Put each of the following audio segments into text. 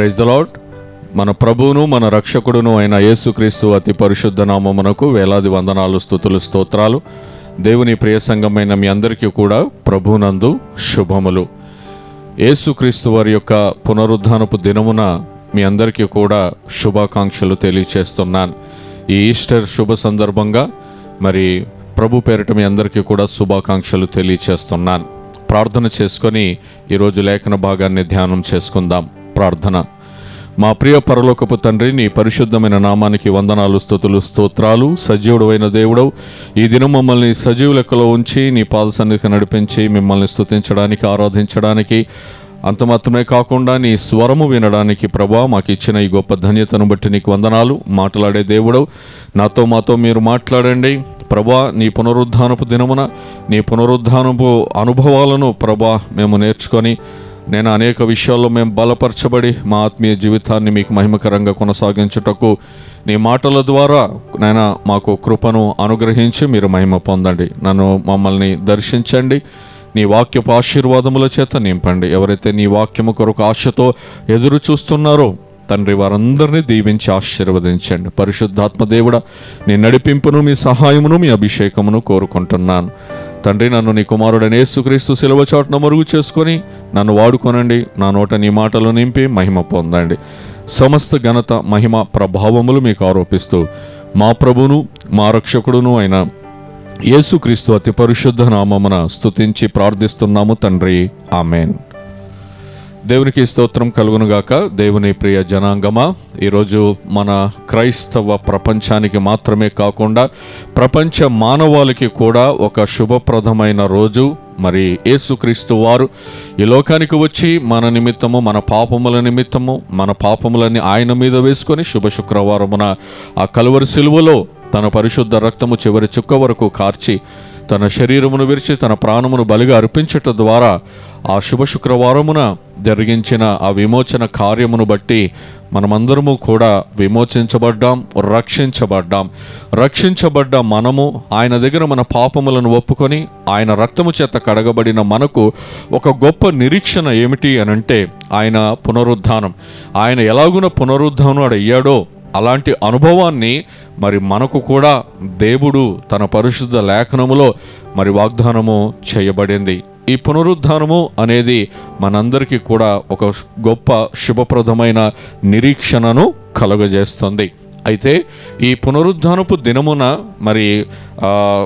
praise the lord మన ప్రభువును మన రక్షకుడును అయిన యేసుక్రీస్తు అతి పరిశుద్ధ నామమునకు వేలాది వందనాలు స్థుతులు స్తోత్రాలు దేవుని ప్రియ సంఘమైన మీ అందరికీ కూడా ప్రభునందు శుభములు యేసుక్రీస్తు వారి యొక్క పునరుద్ధానపు దినమున మీ అందరికీ కూడా శుభాకాంక్షలు తెలియచేస్తున్నాను ఈ ఈస్టర్ శుభ సందర్భంగా మరి ప్రభు పేరిట మీ అందరికీ కూడా శుభాకాంక్షలు తెలియచేస్తున్నాను ప్రార్థన చేసుకొని ఈరోజు లేఖన భాగాన్ని ధ్యానం చేసుకుందాం ప్రార్థన మా ప్రియ పరలోకపు తండ్రి నీ పరిశుద్ధమైన నామానికి వందనాలు స్థుతులు స్తోత్రాలు సజీవుడైన దేవుడవు ఈ దినం మమ్మల్ని సజీవ లెక్కలో ఉంచి నీ పాద సన్నిధికి నడిపించి మిమ్మల్ని స్తుతించడానికి ఆరాధించడానికి అంత మాత్రమే కాకుండా నీ స్వరము వినడానికి ప్రభా మాకు ఇచ్చిన ఈ గొప్ప ధన్యతను బట్టి నీకు వందనాలు మాట్లాడే దేవుడవు నాతో మాతో మీరు మాట్లాడండి ప్రభా నీ పునరుద్ధానపు దినమున నీ పునరుద్ధానపు అనుభవాలను ప్రభా మేము నేర్చుకొని నేను అనేక విషయాల్లో మేము బలపరచబడి మా ఆత్మీయ జీవితాన్ని మీకు మహిమకరంగా కొనసాగించుటకు నీ మాటల ద్వారా నేను మాకు కృపను అనుగ్రహించి మీరు మహిమ పొందండి నన్ను మమ్మల్ని దర్శించండి నీ వాక్యపు ఆశీర్వాదముల చేత నింపండి ఎవరైతే నీ వాక్యము కొరకు ఆశతో ఎదురు చూస్తున్నారో తండ్రి వారందరినీ దీవించి ఆశీర్వదించండి పరిశుద్ధాత్మ దేవుడ నీ నడిపింపును మీ సహాయమును మీ అభిషేకమును కోరుకుంటున్నాను తండ్రి నన్ను నీ కుమారుడైన యేసుక్రీస్తు శిలువ చాటున మరుగు చేసుకొని నన్ను వాడుకోనండి నా నోట నీ మాటలు నింపి మహిమ పొందండి సమస్త ఘనత మహిమ ప్రభావములు మీకు ఆరోపిస్తూ మా ప్రభును మా రక్షకుడును అయిన యేసుక్రీస్తు అతి పరిశుద్ధ నామమున స్తుతించి ప్రార్థిస్తున్నాము తండ్రి ఆమెన్ దేవునికి స్తోత్రం కలుగునుగాక దేవుని ప్రియ జనాంగమా ఈరోజు మన క్రైస్తవ ప్రపంచానికి మాత్రమే కాకుండా ప్రపంచ మానవాళికి కూడా ఒక శుభప్రదమైన రోజు మరి యేసుక్రీస్తు వారు ఈ లోకానికి వచ్చి మన నిమిత్తము మన పాపముల నిమిత్తము మన పాపములన్నీ ఆయన మీద వేసుకొని శుభ శుక్రవారమున ఆ కలువరి సిలువలో తన పరిశుద్ధ రక్తము చివరి చుక్క వరకు కార్చి తన శరీరమును విరిచి తన ప్రాణమును బలిగా అర్పించట ద్వారా ఆ శుభ శుక్రవారమున జరిగించిన ఆ విమోచన కార్యమును బట్టి మనమందరము కూడా విమోచించబడ్డాం రక్షించబడ్డాం రక్షించబడ్డ మనము ఆయన దగ్గర మన పాపములను ఒప్పుకొని ఆయన రక్తము చేత కడగబడిన మనకు ఒక గొప్ప నిరీక్షణ ఏమిటి అనంటే ఆయన పునరుద్ధానం ఆయన ఎలాగున పునరుద్ధానం అయ్యాడో అలాంటి అనుభవాన్ని మరి మనకు కూడా దేవుడు తన పరిశుద్ధ లేఖనములో మరి వాగ్దానము చేయబడింది ఈ పునరుద్ధానము అనేది మనందరికీ కూడా ఒక గొప్ప శుభప్రదమైన నిరీక్షణను కలుగజేస్తుంది అయితే ఈ పునరుద్ధానపు దినమున మరి ఆ,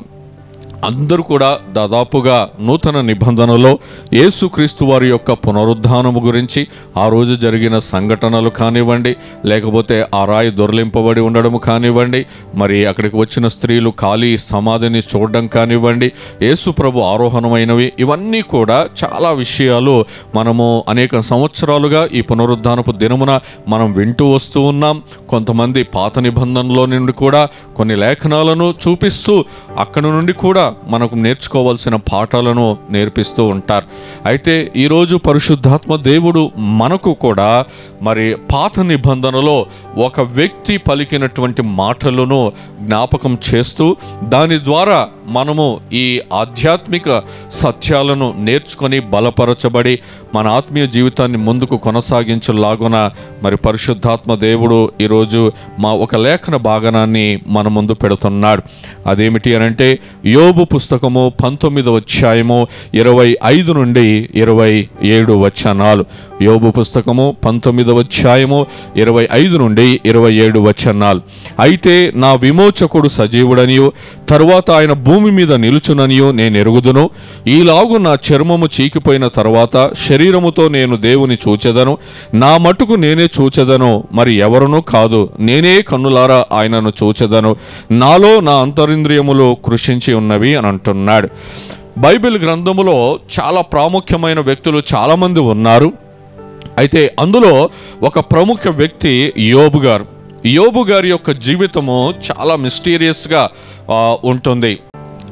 అందరూ కూడా దాదాపుగా నూతన నిబంధనలో యేసుక్రీస్తు వారి యొక్క పునరుద్ధానము గురించి ఆ రోజు జరిగిన సంఘటనలు కానివ్వండి లేకపోతే ఆ రాయి దొరలింపబడి ఉండడం కానివ్వండి మరి అక్కడికి వచ్చిన స్త్రీలు ఖాళీ సమాధిని చూడడం కానివ్వండి యేసు ప్రభు ఆరోహణమైనవి ఇవన్నీ కూడా చాలా విషయాలు మనము అనేక సంవత్సరాలుగా ఈ పునరుద్ధానపు దినమున మనం వింటూ వస్తూ ఉన్నాం కొంతమంది పాత నిబంధనలో నుండి కూడా కొన్ని లేఖనాలను చూపిస్తూ అక్కడ నుండి కూడా మనకు నేర్చుకోవాల్సిన పాఠాలను నేర్పిస్తూ ఉంటారు అయితే ఈరోజు పరిశుద్ధాత్మ దేవుడు మనకు కూడా మరి పాత నిబంధనలో ఒక వ్యక్తి పలికినటువంటి మాటలను జ్ఞాపకం చేస్తూ దాని ద్వారా మనము ఈ ఆధ్యాత్మిక సత్యాలను నేర్చుకొని బలపరచబడి మన ఆత్మీయ జీవితాన్ని ముందుకు కొనసాగించలాగున మరి పరిశుద్ధాత్మ దేవుడు ఈరోజు మా ఒక లేఖన భాగనాన్ని మన ముందు పెడుతున్నాడు అదేమిటి అనంటే యోబు పుస్తకము పంతొమ్మిదవ అధ్యాయము ఇరవై ఐదు నుండి ఇరవై ఏడు వచనాలు యోబు పుస్తకము పంతొమ్మిదవ అధ్యాయము ఇరవై ఐదు నుండి ఇరవై ఏడు వచనాలు అయితే నా విమోచకుడు సజీవుడనియు తరువాత ఆయన భూమి మీద నిలుచుననియో నేను ఎరుగుదును ఈలాగు నా చర్మము చీకిపోయిన తర్వాత శరీరముతో నేను దేవుని చూచెదను నా మటుకు నేనే చూచెదను మరి ఎవరునూ కాదు నేనే కన్నులారా ఆయనను చూచెదను నాలో నా అంతరింద్రియములు కృషించి ఉన్నవి అని అంటున్నాడు బైబిల్ గ్రంథములో చాలా ప్రాముఖ్యమైన వ్యక్తులు చాలామంది ఉన్నారు అయితే అందులో ఒక ప్రముఖ వ్యక్తి యోబు గారు యోబు గారి యొక్క జీవితము చాలా మిస్టీరియస్గా ఉంటుంది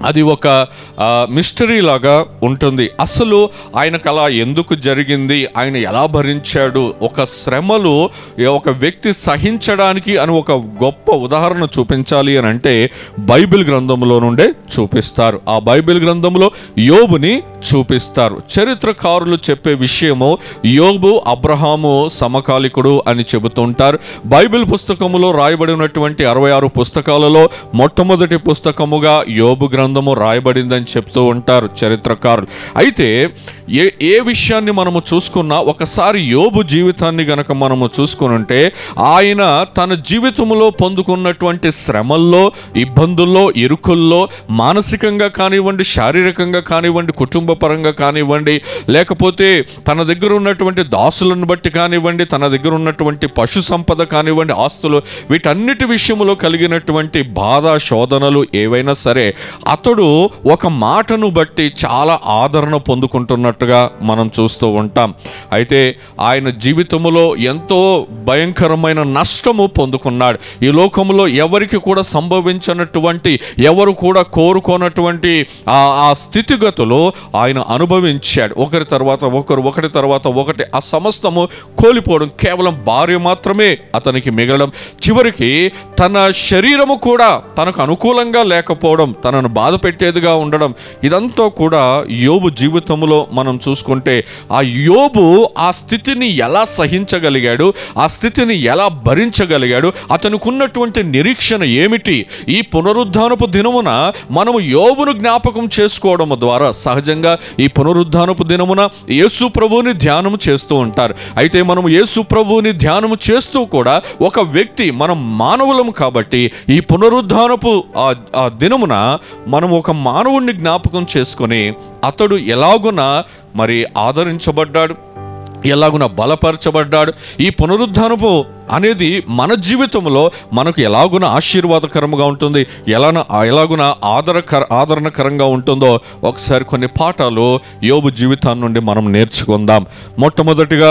అది ఒక ఆ, మిస్టరీ లాగా ఉంటుంది అసలు ఆయనకు అలా ఎందుకు జరిగింది ఆయన ఎలా భరించాడు ఒక శ్రమలు ఏ ఒక వ్యక్తి సహించడానికి అని ఒక గొప్ప ఉదాహరణ చూపించాలి అని అంటే బైబిల్ గ్రంథంలో నుండే చూపిస్తారు ఆ బైబిల్ గ్రంథంలో యోబుని చూపిస్తారు చరిత్రకారులు చెప్పే విషయము యోబు అబ్రహాము సమకాలికుడు అని చెబుతుంటారు బైబిల్ పుస్తకములో రాయబడినటువంటి అరవై ఆరు పుస్తకాలలో మొట్టమొదటి పుస్తకముగా యోబు గ్రంథము రాయబడిందని చెప్తూ ఉంటారు చరిత్రకారులు అయితే ఏ ఏ విషయాన్ని మనము చూసుకున్నా ఒకసారి యోబు జీవితాన్ని గనక మనము చూసుకునుంటే ఆయన తన జీవితంలో పొందుకున్నటువంటి శ్రమల్లో ఇబ్బందుల్లో ఇరుకుల్లో మానసికంగా కానివ్వండి శారీరకంగా కానివ్వండి కుటుంబ పరంగా కానివ్వండి లేకపోతే తన దగ్గర ఉన్నటువంటి దాసులను బట్టి కానివ్వండి తన దగ్గర ఉన్నటువంటి పశు సంపద కానివ్వండి ఆస్తులు వీటన్నిటి విషయంలో కలిగినటువంటి బాధ శోధనలు ఏవైనా సరే అతడు ఒక మాటను బట్టి చాలా ఆదరణ పొందుకుంటున్నట్టుగా మనం చూస్తూ ఉంటాం అయితే ఆయన జీవితంలో ఎంతో భయంకరమైన నష్టము పొందుకున్నాడు ఈ లోకంలో ఎవరికి కూడా సంభవించినటువంటి ఎవరు కూడా కోరుకోనటువంటి ఆ ఆ స్థితిగతులు ఆయన అనుభవించాడు ఒకరి తర్వాత ఒకరు ఒకటి తర్వాత ఒకటి ఆ సమస్తము కోల్పోవడం కేవలం భార్య మాత్రమే అతనికి మిగలడం చివరికి తన శరీరము కూడా తనకు అనుకూలంగా లేకపోవడం తనను బాధ పెట్టేదిగా ఉండడం ఇదంతా కూడా యోబు జీవితంలో మనం చూసుకుంటే ఆ యోబు ఆ స్థితిని ఎలా సహించగలిగాడు ఆ స్థితిని ఎలా భరించగలిగాడు అతనికి ఉన్నటువంటి నిరీక్షణ ఏమిటి ఈ పునరుద్ధానపు దినమున మనము యోబును జ్ఞాపకం చేసుకోవడం ద్వారా సహజంగా ఈ పునరుద్ధానపు దినమున యేసు ప్రభువుని ధ్యానం చేస్తూ ఉంటారు అయితే మనము యేసు ప్రభువుని ధ్యానము చేస్తూ కూడా ఒక వ్యక్తి మనం మానవులము కాబట్టి ఈ పునరుద్ధానపు ఆ ఆ దినమున మనం ఒక మానవుణ్ణి జ్ఞాపకం చేసుకొని అతడు ఎలాగున మరి ఆదరించబడ్డాడు ఎలాగున బలపరచబడ్డాడు ఈ పునరుద్ధానపు అనేది మన జీవితంలో మనకు ఎలాగున ఆశీర్వాదకరంగా ఉంటుంది ఎలా ఎలాగున ఆదరకర ఆదరణకరంగా ఉంటుందో ఒకసారి కొన్ని పాఠాలు యోబు జీవితాన్ని నుండి మనం నేర్చుకుందాం మొట్టమొదటిగా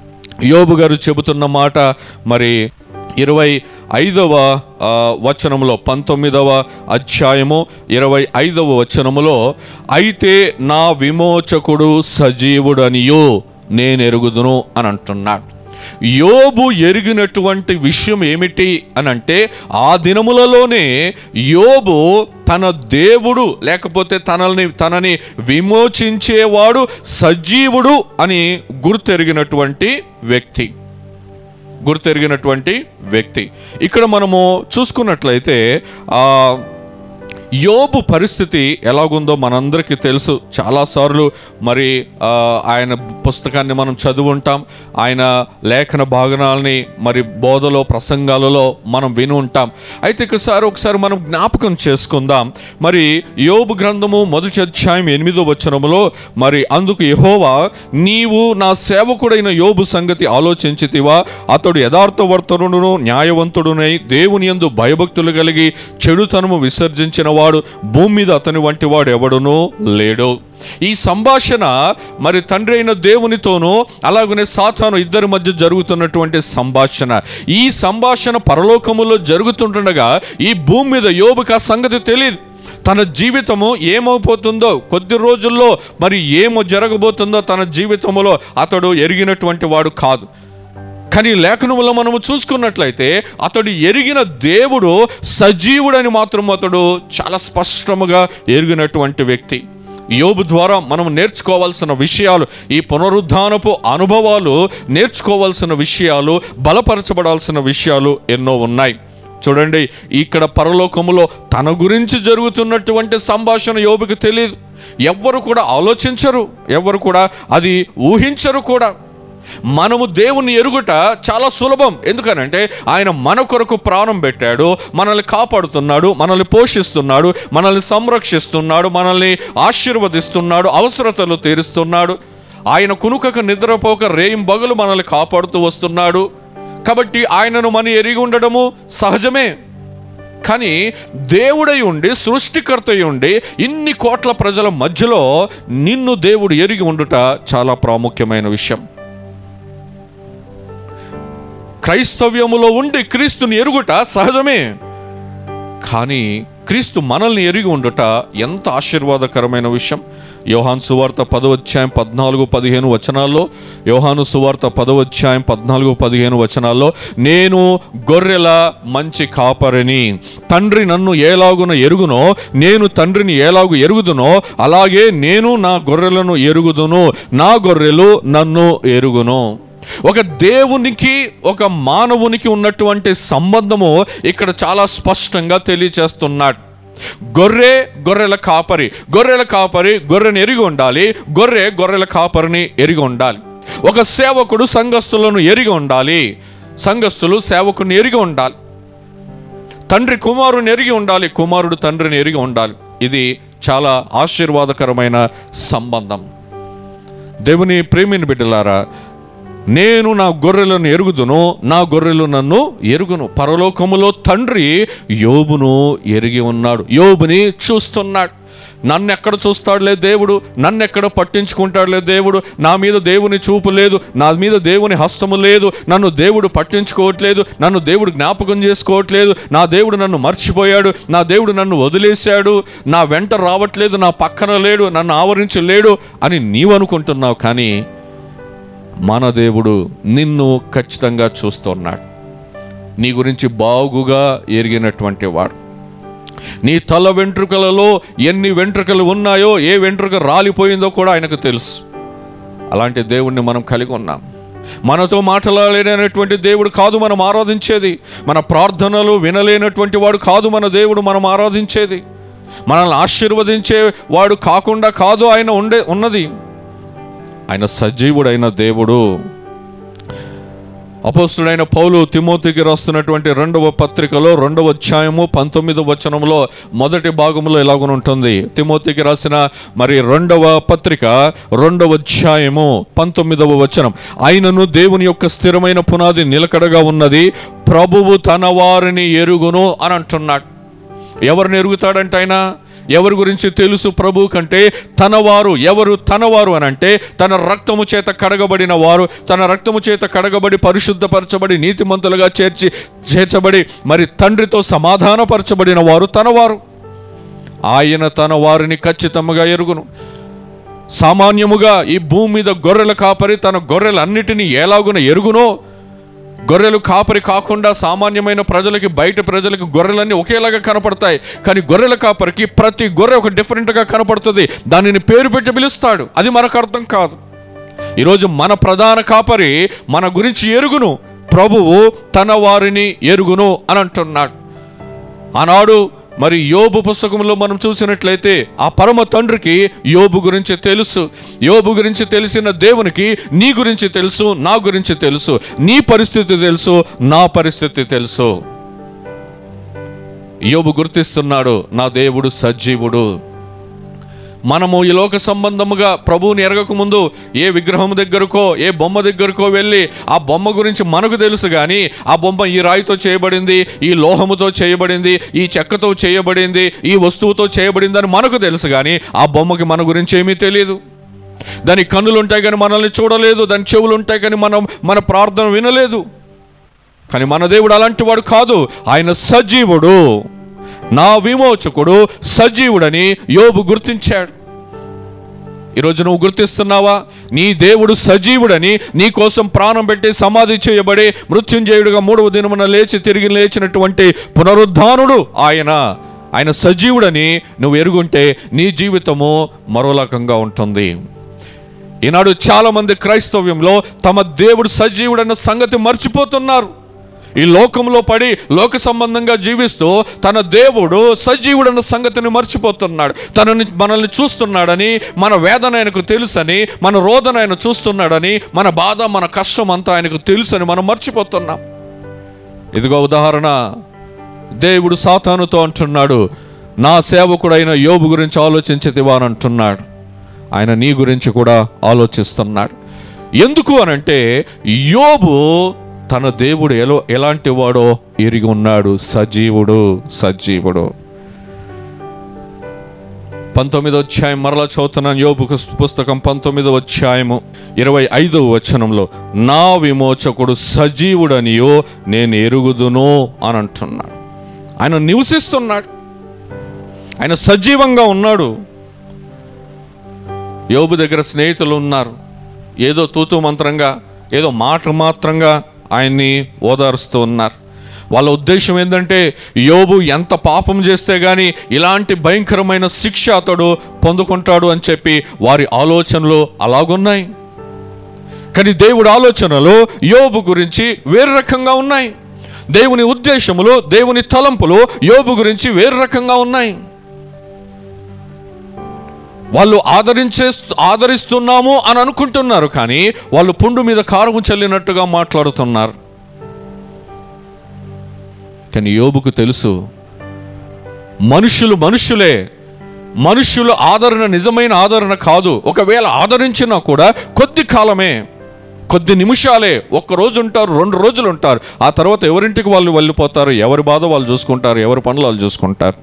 యోబు గారు చెబుతున్న మాట మరి ఇరవై ఐదవ ఆ, వచనములో పంతొమ్మిదవ అధ్యాయము ఇరవై ఐదవ వచనములో అయితే నా విమోచకుడు సజీవుడనియో నేను ఎరుగుదును అని అంటున్నాడు యోబు ఎరిగినటువంటి విషయం ఏమిటి అని అంటే ఆ దినములలోనే యోబు తన దేవుడు లేకపోతే తనని తనని విమోచించేవాడు సజీవుడు అని గుర్తెరిగినటువంటి వ్యక్తి గుర్తెరిగినటువంటి వ్యక్తి ఇక్కడ మనము చూసుకున్నట్లయితే ఆ యోబు పరిస్థితి ఎలాగుందో మనందరికీ తెలుసు చాలాసార్లు మరి ఆ, ఆయన పుస్తకాన్ని మనం చదువు ఉంటాం ఆయన లేఖన భాగనాల్ని మరి బోధలో ప్రసంగాలలో మనం విని ఉంటాం అయితే ఒకసారి ఒకసారి మనం జ్ఞాపకం చేసుకుందాం మరి యోబు గ్రంథము మొదటి అధ్యాయం ఎనిమిదో వచనములో మరి అందుకు యహోవా నీవు నా సేవకుడైన యోబు సంగతి ఆలోచించితివా అతడు యథార్థవర్తనుడును న్యాయవంతుడునై దేవుని యందు భయభక్తులు కలిగి చెడుతనము విసర్జించిన వాడు భూమి మీద అతని వంటి వాడు ఎవడునూ లేడు ఈ సంభాషణ మరి తండ్రి అయిన దేవునితోనూ అలాగనే సాతాను ఇద్దరి మధ్య జరుగుతున్నటువంటి సంభాషణ ఈ సంభాషణ పరలోకములో జరుగుతుండగా ఈ భూమి మీద యోబుకి ఆ సంగతి తెలియదు తన జీవితము ఏమైపోతుందో కొద్ది రోజుల్లో మరి ఏమో జరగబోతుందో తన జీవితంలో అతడు ఎరిగినటువంటి వాడు కాదు కానీ లేఖనములో మనము చూసుకున్నట్లయితే అతడు ఎరిగిన దేవుడు సజీవుడని మాత్రం అతడు చాలా స్పష్టముగా ఎరిగినటువంటి వ్యక్తి యోబు ద్వారా మనం నేర్చుకోవాల్సిన విషయాలు ఈ పునరుద్ధానపు అనుభవాలు నేర్చుకోవాల్సిన విషయాలు బలపరచబడాల్సిన విషయాలు ఎన్నో ఉన్నాయి చూడండి ఇక్కడ పరలోకములో తన గురించి జరుగుతున్నటువంటి సంభాషణ యోబుకి తెలియదు ఎవ్వరు కూడా ఆలోచించరు ఎవ్వరు కూడా అది ఊహించరు కూడా మనము దేవుని ఎరుగుట చాలా సులభం ఎందుకనంటే ఆయన మన కొరకు ప్రాణం పెట్టాడు మనల్ని కాపాడుతున్నాడు మనల్ని పోషిస్తున్నాడు మనల్ని సంరక్షిస్తున్నాడు మనల్ని ఆశీర్వదిస్తున్నాడు అవసరతలు తీరుస్తున్నాడు ఆయన కునుకక నిద్రపోక రేయం బగులు మనల్ని కాపాడుతూ వస్తున్నాడు కాబట్టి ఆయనను మన ఎరిగి ఉండడము సహజమే కానీ దేవుడై ఉండి సృష్టికర్త అయి ఉండి ఇన్ని కోట్ల ప్రజల మధ్యలో నిన్ను దేవుడు ఎరిగి ఉండుట చాలా ప్రాముఖ్యమైన విషయం క్రైస్తవ్యములో ఉండి క్రీస్తుని ఎరుగుట సహజమే కానీ క్రీస్తు మనల్ని ఎరిగి ఉండుట ఎంత ఆశీర్వాదకరమైన విషయం యోహాను సువార్త పదవధ్యాయం పద్నాలుగు పదిహేను వచనాల్లో యోహాను సువార్త పదవధ్యాయం పద్నాలుగు పదిహేను వచనాల్లో నేను గొర్రెల మంచి కాపరిని తండ్రి నన్ను ఏలాగున ఎరుగునో నేను తండ్రిని ఏలాగు ఎరుగుదునో అలాగే నేను నా గొర్రెలను ఎరుగుదును నా గొర్రెలు నన్ను ఎరుగును ఒక దేవునికి ఒక మానవునికి ఉన్నటువంటి సంబంధము ఇక్కడ చాలా స్పష్టంగా తెలియచేస్తున్నాడు గొర్రె గొర్రెల కాపరి గొర్రెల కాపరి గొర్రెని ఎరిగి ఉండాలి గొర్రె గొర్రెల కాపరిని ఎరిగి ఉండాలి ఒక సేవకుడు సంఘస్థులను ఎరిగి ఉండాలి సంఘస్థులు సేవకుని ఎరిగి ఉండాలి తండ్రి కుమారుని ఎరిగి ఉండాలి కుమారుడు తండ్రిని ఎరిగి ఉండాలి ఇది చాలా ఆశీర్వాదకరమైన సంబంధం దేవుని ప్రేమిని బిడ్డలారా నేను నా గొర్రెలను ఎరుగుదును నా గొర్రెలు నన్ను ఎరుగును పరలోకములో తండ్రి యోబును ఎరిగి ఉన్నాడు యోబుని చూస్తున్నాడు నన్ను ఎక్కడ చూస్తాడులే దేవుడు నన్ను ఎక్కడ పట్టించుకుంటాడులే దేవుడు నా మీద దేవుని చూపు లేదు నా మీద దేవుని హస్తము లేదు నన్ను దేవుడు పట్టించుకోవట్లేదు నన్ను దేవుడు జ్ఞాపకం చేసుకోవట్లేదు నా దేవుడు నన్ను మర్చిపోయాడు నా దేవుడు నన్ను వదిలేశాడు నా వెంట రావట్లేదు నా పక్కన లేడు నన్ను ఆవరించలేడు అని నీవు అనుకుంటున్నావు కానీ మన దేవుడు నిన్ను ఖచ్చితంగా చూస్తున్నాడు నీ గురించి బాగుగా ఎరిగినటువంటి వాడు నీ తల వెంట్రుకలలో ఎన్ని వెంట్రుకలు ఉన్నాయో ఏ వెంట్రుక రాలిపోయిందో కూడా ఆయనకు తెలుసు అలాంటి దేవుణ్ణి మనం కలిగి ఉన్నాం మనతో మాట్లాడలేనటువంటి దేవుడు కాదు మనం ఆరాధించేది మన ప్రార్థనలు వినలేనటువంటి వాడు కాదు మన దేవుడు మనం ఆరాధించేది మనల్ని ఆశీర్వదించే వాడు కాకుండా కాదు ఆయన ఉండే ఉన్నది ఆయన సజీవుడైన దేవుడు అపోస్తుడైన పౌలు తిమోతికి రాస్తున్నటువంటి రెండవ పత్రికలో రెండవ అధ్యాయము పంతొమ్మిదవ వచనంలో మొదటి భాగంలో ఎలాగునుంటుంది తిమోతికి రాసిన మరి రెండవ పత్రిక రెండవ అధ్యాయము పంతొమ్మిదవ వచనం ఆయనను దేవుని యొక్క స్థిరమైన పునాది నిలకడగా ఉన్నది ప్రభువు తన వారిని ఎరుగును అని అంటున్నాడు ఎవరిని ఎరుగుతాడంట ఆయన ఎవరి గురించి తెలుసు ప్రభు కంటే తనవారు ఎవరు తనవారు అని అంటే తన రక్తము చేత కడగబడిన వారు తన రక్తము చేత కడగబడి పరిశుద్ధపరచబడి నీతిమంతులుగా చేర్చి చేర్చబడి మరి తండ్రితో సమాధానపరచబడిన వారు తనవారు ఆయన తన వారిని ఖచ్చితంగా ఎరుగును సామాన్యముగా ఈ భూమి మీద గొర్రెల కాపరి తన గొర్రెలన్నిటినీ ఎలాగున ఎరుగునో గొర్రెలు కాపరి కాకుండా సామాన్యమైన ప్రజలకి బయట ప్రజలకి గొర్రెలన్నీ ఒకేలాగా కనపడతాయి కానీ గొర్రెల కాపరికి ప్రతి గొర్రె ఒక డిఫరెంట్గా కనపడుతుంది దానిని పేరు పెట్టి పిలుస్తాడు అది మనకు అర్థం కాదు ఈరోజు మన ప్రధాన కాపరి మన గురించి ఎరుగును ప్రభువు తన వారిని ఎరుగును అని అంటున్నాడు ఆనాడు మరి యోబు పుస్తకంలో మనం చూసినట్లయితే ఆ పరమ తండ్రికి యోబు గురించి తెలుసు యోబు గురించి తెలిసిన దేవునికి నీ గురించి తెలుసు నా గురించి తెలుసు నీ పరిస్థితి తెలుసు నా పరిస్థితి తెలుసు యోబు గుర్తిస్తున్నాడు నా దేవుడు సజీవుడు మనము ఈ లోక సంబంధముగా ప్రభువుని ఎరగక ముందు ఏ విగ్రహం దగ్గరకో ఏ బొమ్మ దగ్గరకో వెళ్ళి ఆ బొమ్మ గురించి మనకు తెలుసు కానీ ఆ బొమ్మ ఈ రాయితో చేయబడింది ఈ లోహముతో చేయబడింది ఈ చెక్కతో చేయబడింది ఈ వస్తువుతో చేయబడింది అని మనకు తెలుసు కానీ ఆ బొమ్మకి మన గురించి ఏమీ తెలియదు దాని కన్నులు ఉంటాయి కానీ మనల్ని చూడలేదు దాని చెవులు ఉంటాయి కానీ మనం మన ప్రార్థన వినలేదు కానీ మన దేవుడు అలాంటి వాడు కాదు ఆయన సజీవుడు నా విమోచకుడు సజీవుడని యోబు గుర్తించాడు ఈరోజు నువ్వు గుర్తిస్తున్నావా నీ దేవుడు సజీవుడని నీ కోసం ప్రాణం పెట్టి సమాధి చేయబడి మృత్యుంజయుడుగా మూడవ దినమున లేచి తిరిగి లేచినటువంటి పునరుద్ధానుడు ఆయన ఆయన సజీవుడని నువ్వు ఎరుగుంటే నీ జీవితము మరో రకంగా ఉంటుంది ఈనాడు చాలా మంది క్రైస్తవ్యంలో తమ దేవుడు సజీవుడన్న సంగతి మర్చిపోతున్నారు ఈ లోకంలో పడి లోక సంబంధంగా జీవిస్తూ తన దేవుడు సజీవుడన్న సంగతిని మర్చిపోతున్నాడు తనని మనల్ని చూస్తున్నాడని మన వేదన ఆయనకు తెలుసని మన రోదన ఆయన చూస్తున్నాడని మన బాధ మన కష్టం అంతా ఆయనకు తెలుసని మనం మర్చిపోతున్నాం ఇదిగో ఉదాహరణ దేవుడు సాతానుతో అంటున్నాడు నా సేవకుడైన యోబు గురించి ఆలోచించదివా అని అంటున్నాడు ఆయన నీ గురించి కూడా ఆలోచిస్తున్నాడు ఎందుకు అనంటే యోబు తన దేవుడు ఎలో ఎలాంటి వాడో ఎరిగి ఉన్నాడు సజీవుడు సజీవుడు పంతొమ్మిదో అధ్యాయం మరలా చదువుతున్నాను యోబు పుస్తకం పంతొమ్మిదో అధ్యాయము ఇరవై ఐదవ వచనంలో నా విమోచకుడు సజీవుడనియో నేను ఎరుగుదును అని అంటున్నాడు ఆయన నివసిస్తున్నాడు ఆయన సజీవంగా ఉన్నాడు యోబు దగ్గర స్నేహితులు ఉన్నారు ఏదో తూతు మంత్రంగా ఏదో మాట మాత్రంగా ఆయన్ని ఓదారుస్తూ ఉన్నారు వాళ్ళ ఉద్దేశం ఏంటంటే యోబు ఎంత పాపం చేస్తే గాని ఇలాంటి భయంకరమైన శిక్ష అతడు పొందుకుంటాడు అని చెప్పి వారి ఆలోచనలు అలాగున్నాయి కానీ దేవుడి ఆలోచనలు యోబు గురించి వేరు రకంగా ఉన్నాయి దేవుని ఉద్దేశములు దేవుని తలంపులు యోబు గురించి వేరు రకంగా ఉన్నాయి వాళ్ళు ఆదరించే ఆదరిస్తున్నాము అని అనుకుంటున్నారు కానీ వాళ్ళు పుండు మీద కారము చల్లినట్టుగా మాట్లాడుతున్నారు కానీ యోబుకు తెలుసు మనుషులు మనుషులే మనుషుల ఆదరణ నిజమైన ఆదరణ కాదు ఒకవేళ ఆదరించినా కూడా కొద్ది కాలమే కొద్ది నిమిషాలే ఒక్క రోజు ఉంటారు రెండు రోజులు ఉంటారు ఆ తర్వాత ఎవరింటికి వాళ్ళు వెళ్ళిపోతారు ఎవరి బాధ వాళ్ళు చూసుకుంటారు ఎవరి పనులు వాళ్ళు చూసుకుంటారు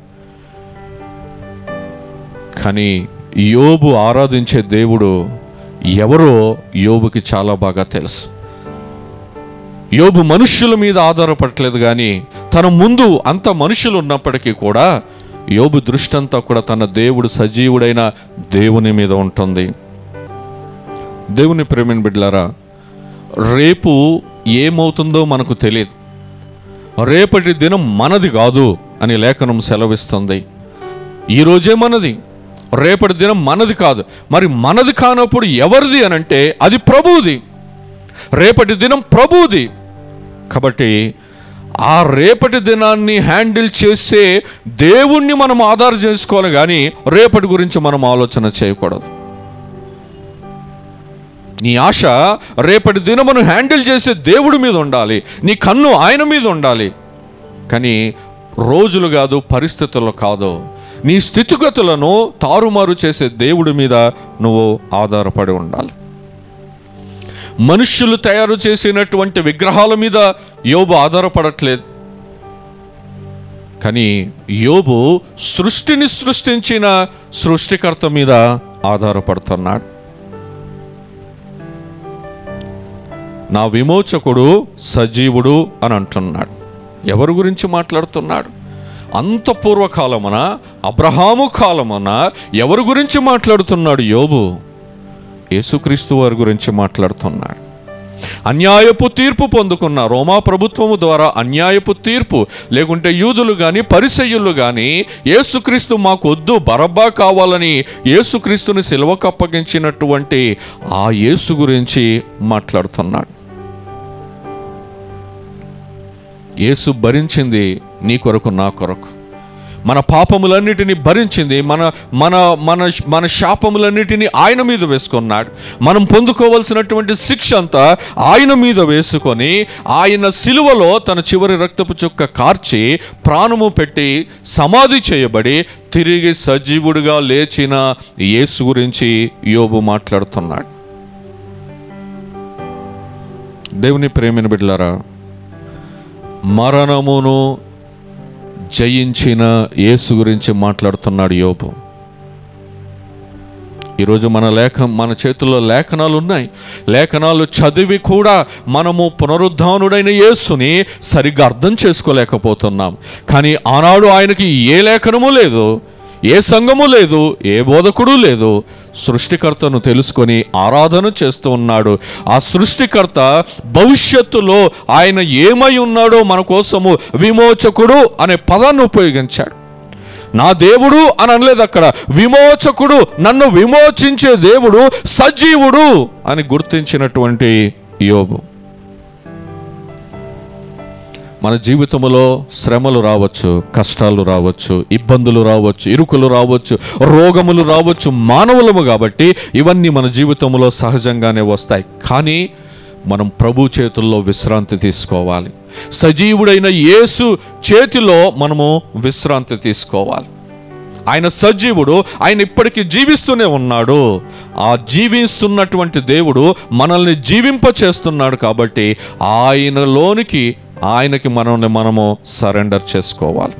కానీ యోబు ఆరాధించే దేవుడు ఎవరో యోబుకి చాలా బాగా తెలుసు యోబు మనుష్యుల మీద ఆధారపడట్లేదు కానీ తన ముందు అంత మనుషులు ఉన్నప్పటికీ కూడా యోబు దృష్టి అంతా కూడా తన దేవుడు సజీవుడైన దేవుని మీద ఉంటుంది దేవుని ప్రేమిని బిడ్డలారా రేపు ఏమవుతుందో మనకు తెలియదు రేపటి దినం మనది కాదు అని లేఖనం సెలవిస్తుంది ఈ రోజే మనది రేపటి దినం మనది కాదు మరి మనది కానప్పుడు ఎవరిది అని అంటే అది ప్రభువుది రేపటి దినం ప్రభువుది కాబట్టి ఆ రేపటి దినాన్ని హ్యాండిల్ చేసే దేవుణ్ణి మనం ఆధారం చేసుకోవాలి కానీ రేపటి గురించి మనం ఆలోచన చేయకూడదు నీ ఆశ రేపటి దినమును హ్యాండిల్ చేసే దేవుడి మీద ఉండాలి నీ కన్ను ఆయన మీద ఉండాలి కానీ రోజులు కాదు పరిస్థితులు కాదు నీ స్థితిగతులను తారుమారు చేసే దేవుడి మీద నువ్వు ఆధారపడి ఉండాలి మనుష్యులు తయారు చేసినటువంటి విగ్రహాల మీద యోబు ఆధారపడట్లేదు కానీ యోబు సృష్టిని సృష్టించిన సృష్టికర్త మీద ఆధారపడుతున్నాడు నా విమోచకుడు సజీవుడు అని అంటున్నాడు ఎవరి గురించి మాట్లాడుతున్నాడు అంత పూర్వకాలమున అబ్రహాము కాలమున ఎవరి గురించి మాట్లాడుతున్నాడు యోబు యేసుక్రీస్తు వారి గురించి మాట్లాడుతున్నాడు అన్యాయపు తీర్పు పొందుకున్న రోమా ప్రభుత్వము ద్వారా అన్యాయపు తీర్పు లేకుంటే యూదులు కానీ పరిసయ్యులు కానీ యేసుక్రీస్తు మాకు వద్దు బరబ్బా కావాలని యేసుక్రీస్తుని సిలువకు అప్పగించినటువంటి ఆ యేసు గురించి మాట్లాడుతున్నాడు యేసు భరించింది నీ కొరకు నా కొరకు మన పాపములన్నిటిని భరించింది మన మన మన మన శాపములన్నిటిని ఆయన మీద వేసుకున్నాడు మనం పొందుకోవలసినటువంటి శిక్ష అంతా ఆయన మీద వేసుకొని ఆయన సిలువలో తన చివరి రక్తపు చుక్క కార్చి ప్రాణము పెట్టి సమాధి చేయబడి తిరిగి సజీవుడిగా లేచిన యేసు గురించి యోబు మాట్లాడుతున్నాడు దేవుని ప్రేమిన బిడ్డలారా మరణమును జయించిన యేసు గురించి మాట్లాడుతున్నాడు యోబు ఈరోజు మన లేఖ మన చేతుల్లో లేఖనాలు ఉన్నాయి లేఖనాలు చదివి కూడా మనము పునరుద్ధానుడైన యేసుని సరిగ్గా అర్థం చేసుకోలేకపోతున్నాం కానీ ఆనాడు ఆయనకి ఏ లేఖనము లేదు ఏ సంఘము లేదు ఏ బోధకుడు లేదు సృష్టికర్తను తెలుసుకొని ఆరాధన చేస్తూ ఉన్నాడు ఆ సృష్టికర్త భవిష్యత్తులో ఆయన ఏమై ఉన్నాడో మన కోసము విమోచకుడు అనే పదాన్ని ఉపయోగించాడు నా దేవుడు అని అనలేదు అక్కడ విమోచకుడు నన్ను విమోచించే దేవుడు సజీవుడు అని గుర్తించినటువంటి యోబు మన జీవితంలో శ్రమలు రావచ్చు కష్టాలు రావచ్చు ఇబ్బందులు రావచ్చు ఇరుకులు రావచ్చు రోగములు రావచ్చు మానవులము కాబట్టి ఇవన్నీ మన జీవితంలో సహజంగానే వస్తాయి కానీ మనం ప్రభు చేతుల్లో విశ్రాంతి తీసుకోవాలి సజీవుడైన యేసు చేతిలో మనము విశ్రాంతి తీసుకోవాలి ఆయన సజీవుడు ఆయన ఇప్పటికీ జీవిస్తూనే ఉన్నాడు ఆ జీవిస్తున్నటువంటి దేవుడు మనల్ని జీవింప చేస్తున్నాడు కాబట్టి ఆయనలోనికి ఆయనకి మనల్ని మనము సరెండర్ చేసుకోవాలి